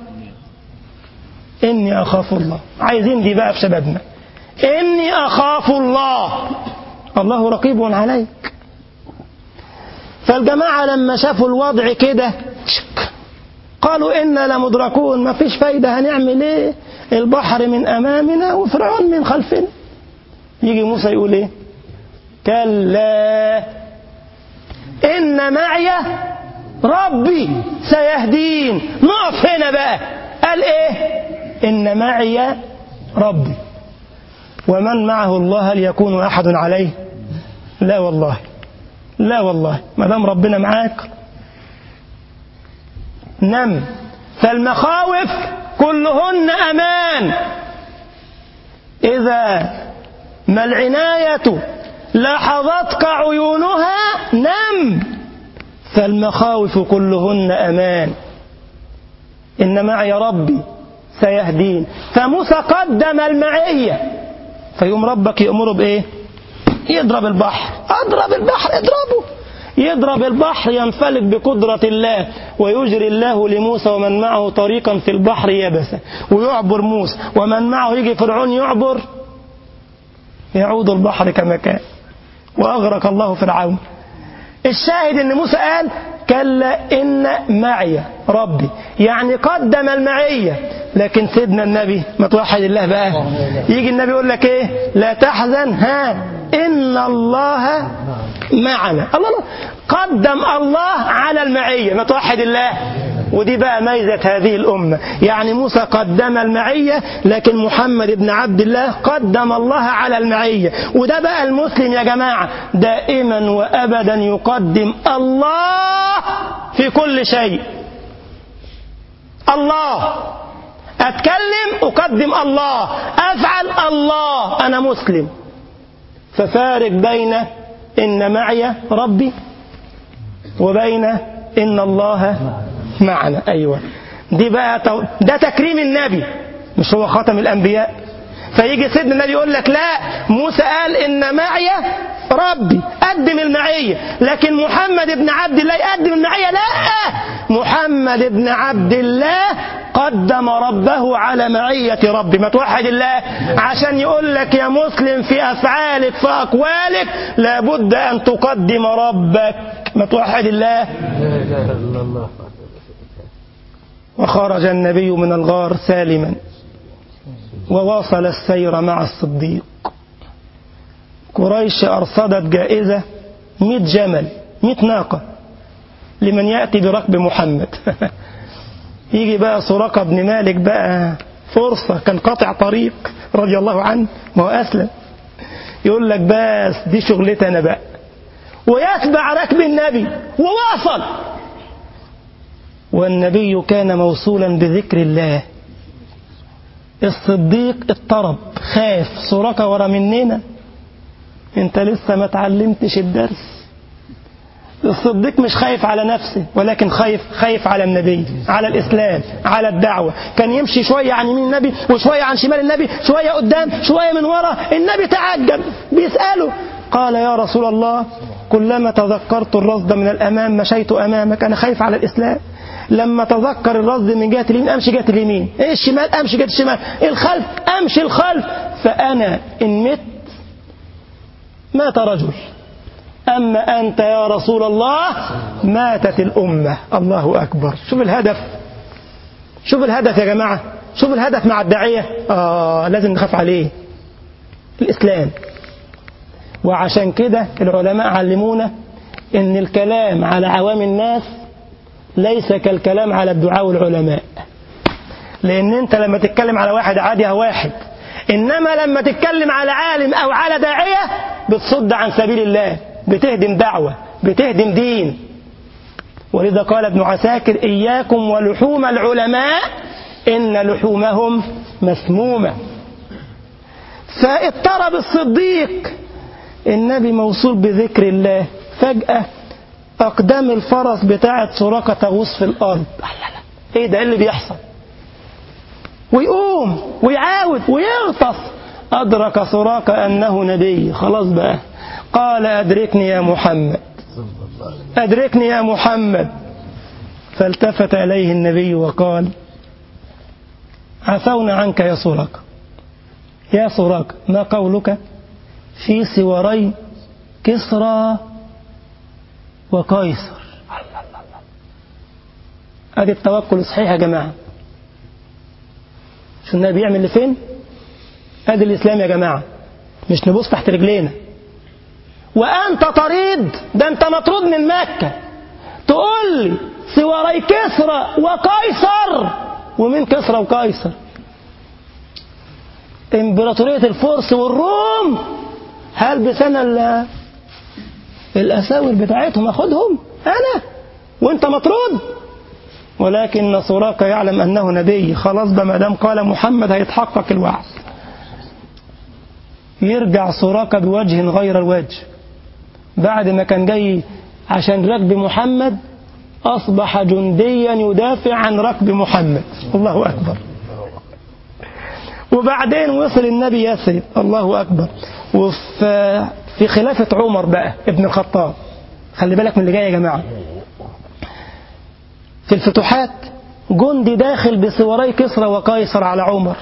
إني أخاف الله عايزين دي بقى في شبابنا إني أخاف الله الله رقيب عليك فالجماعة لما شافوا الوضع كده قالوا إنا لمدركون ما فيش فايدة هنعمل إيه البحر من أمامنا وفرعون من خلفنا يجي موسى يقول إيه كلا إن معي ربي سيهدين نقف هنا بقى قال إيه إن معي ربي ومن معه الله هل يكون أحد عليه لا والله لا والله ما دام ربنا معاك نم فالمخاوف كلهن أمان إذا ما العناية لاحظتك عيونها نم فالمخاوف كلهن أمان إن معي ربي سيهدين فموسى قدم المعية فيقوم ربك يأمره بإيه يضرب البحر أضرب البحر اضربه يضرب البحر ينفلق بقدرة الله ويجري الله لموسى ومن معه طريقا في البحر يبسا ويعبر موسى ومن معه يجي فرعون يعبر يعود البحر كما كان وأغرق الله فرعون الشاهد ان موسى قال كلا إن معي ربي يعني قدم المعية لكن سيدنا النبي ما توحد الله بقى يجي النبي يقول لك ايه لا تحزن ها إن الله معنا الله الله قدم الله على المعية ما توحد الله ودي بقى ميزة هذه الأمة يعني موسى قدم المعية لكن محمد بن عبد الله قدم الله على المعية وده بقى المسلم يا جماعة دائما وأبدا يقدم الله في كل شيء الله أتكلم أقدم الله أفعل الله أنا مسلم ففارق بين إن معي ربي وبين إن الله معنا أيوة دي بقى تو... ده تكريم النبي مش هو خاتم الأنبياء فيجي سيدنا النبي يقول لك لا موسى قال إن معي ربي قدم المعية لكن محمد بن عبد الله يقدم المعية لا محمد بن عبد الله قدم ربه على معية ربي ما توحد الله عشان يقول لك يا مسلم في أفعالك في أقوالك لابد أن تقدم ربك ما توحد الله لا إله إلا الله وخرج النبي من الغار سالما وواصل السير مع الصديق قريش أرصدت جائزة مئة جمل مئة ناقة لمن يأتي بركب محمد يجي بقى سراقة بن مالك بقى فرصة كان قاطع طريق رضي الله عنه ما هو أسلم يقول لك بس دي شغلتي أنا بقى ويتبع ركب النبي وواصل والنبي كان موصولا بذكر الله الصديق اضطرب خاف سراقة ورا مننا انت لسه ما تعلمتش الدرس الصديق مش خايف على نفسه ولكن خايف خايف على النبي على الإسلام على الدعوة كان يمشي شوية عن يمين النبي وشوية عن شمال النبي شوية قدام شوية من ورا النبي تعجب بيسأله قال يا رسول الله كلما تذكرت الرصد من الأمام مشيت أمامك أنا خايف على الإسلام لما تذكر الرصد من جهة اليمين أمشي جهة اليمين إيه الشمال أمشي جهة الشمال الخلف أمشي الخلف فأنا إن مت مات رجل أما أنت يا رسول الله ماتت الأمة الله أكبر شوف الهدف شوف الهدف يا جماعة شوف الهدف مع الداعية آه لازم نخاف عليه الإسلام وعشان كده العلماء علمونا ان الكلام على عوام الناس ليس كالكلام على الدعاء والعلماء لان انت لما تتكلم على واحد عادي واحد انما لما تتكلم على عالم او على داعية بتصد عن سبيل الله بتهدم دعوة بتهدم دين ولذا قال ابن عساكر إياكم ولحوم العلماء إن لحومهم مسمومة فاضطرب الصديق النبي موصول بذكر الله فجأة أقدام الفرس بتاعة سراقة تغوص في الأرض إيه ده إيه اللي بيحصل ويقوم ويعاود ويغطس أدرك سراقة أنه نبي خلاص بقى قال أدركني يا محمد أدركني يا محمد فالتفت إليه النبي وقال عفونا عنك يا سراقة يا سراقة ما قولك في سواري كسرى وقيصر ادي التوكل الصحيح يا جماعة شو النبي بيعمل لفين ادي الاسلام يا جماعة مش نبص تحت رجلينا وانت طريد ده انت مطرود من مكة تقول لي سواري كسرى وقيصر ومين كسرى وقيصر امبراطورية الفرس والروم هلبس انا الاساور بتاعتهم اخدهم انا وانت مطرود ولكن سراقة يعلم انه نبي خلاص بقى ما دام قال محمد هيتحقق الوعد يرجع سراقة بوجه غير الوجه بعد ما كان جاي عشان ركب محمد أصبح جنديا يدافع عن ركب محمد الله أكبر وبعدين وصل النبي يثرب الله أكبر وفي في خلافة عمر بقى ابن الخطاب خلي بالك من اللي جاي يا جماعة في الفتوحات جندي داخل بسواري كسرى وقيصر على عمر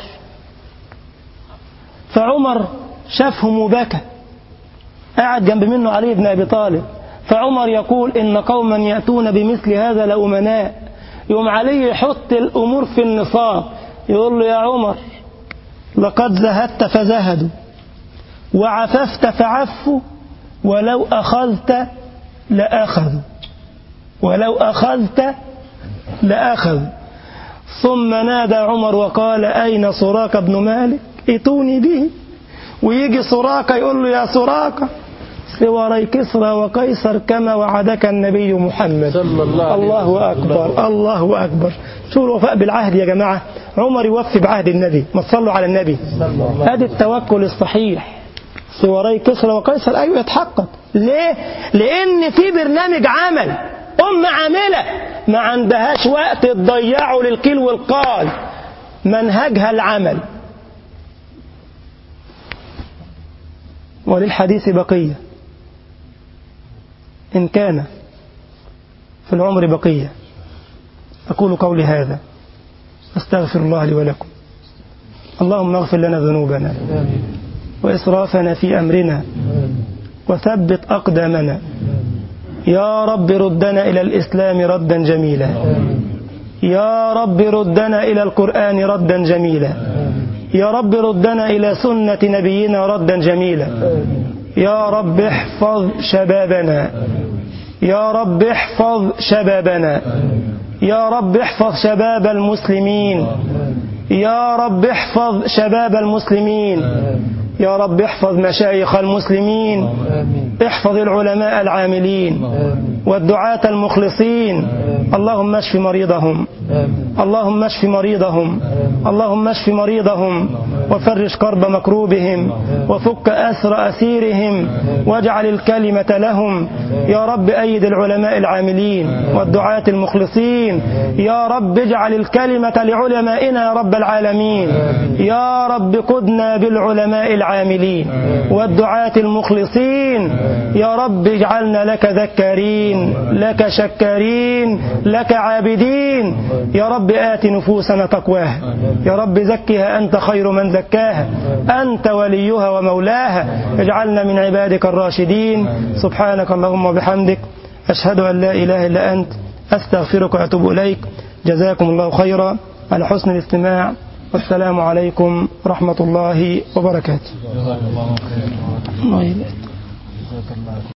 فعمر شافهم وبكى قاعد جنب منه علي بن أبي طالب فعمر يقول إن قوما يأتون بمثل هذا لأمناء يوم عليه يحط الأمور في النصاب يقول له يا عمر لقد زهدت فزهدوا وعففت فعفوا ولو أخذت لأخذوا ولو أخذت لأخذوا ثم نادى عمر وقال أين سراك بن مالك ائتوني به ويجي سراك يقول له يا سراك سواري كسرى وقيصر كما وعدك النبي محمد صلى الله عليه الله وسلم. أكبر الله أكبر شو الوفاء بالعهد يا جماعة عمر يوفي بعهد النبي ما تصلوا على النبي هذا التوكل الصحيح سواري كسرى وقيصر أيوة يتحقق ليه؟ لأن في برنامج عمل أم عاملة ما عندهاش وقت تضيعه للقيل والقال منهجها العمل وللحديث بقية إن كان في العمر بقية أقول قولي هذا أستغفر الله لي ولكم اللهم اغفر لنا ذنوبنا وإسرافنا في أمرنا وثبت أقدامنا يا رب ردنا إلى الإسلام ردا جميلا يا رب ردنا إلى القرآن ردا جميلا يا رب ردنا إلى سنة نبينا ردا جميلا يا رب احفظ شبابنا يا رب احفظ شبابنا يا رب احفظ شباب المسلمين يا رب احفظ شباب المسلمين يا رب احفظ مشايخ المسلمين احفظ العلماء العاملين والدعاة المخلصين اللهم اشف مريضهم اللهم اشف مريضهم اللهم اشف مريضهم وفرج كرب مكروبهم وفك أسر أسيرهم واجعل الكلمة لهم يا رب أيد العلماء العاملين والدعاة المخلصين يا رب اجعل الكلمة لعلمائنا يا رب العالمين يا رب قدنا بالعلماء العاملين والدعاة المخلصين يا رب اجعلنا لك ذكارين لك شكارين لك عابدين يا رب آت نفوسنا تقواها يا رب زكها أنت خير من زكاها أنت وليها ومولاها اجعلنا من عبادك الراشدين سبحانك اللهم وبحمدك أشهد أن لا إله إلا أنت أستغفرك وأتوب إليك جزاكم الله خيرا على حسن الاستماع والسلام عليكم ورحمة الله وبركاته الله يبارك.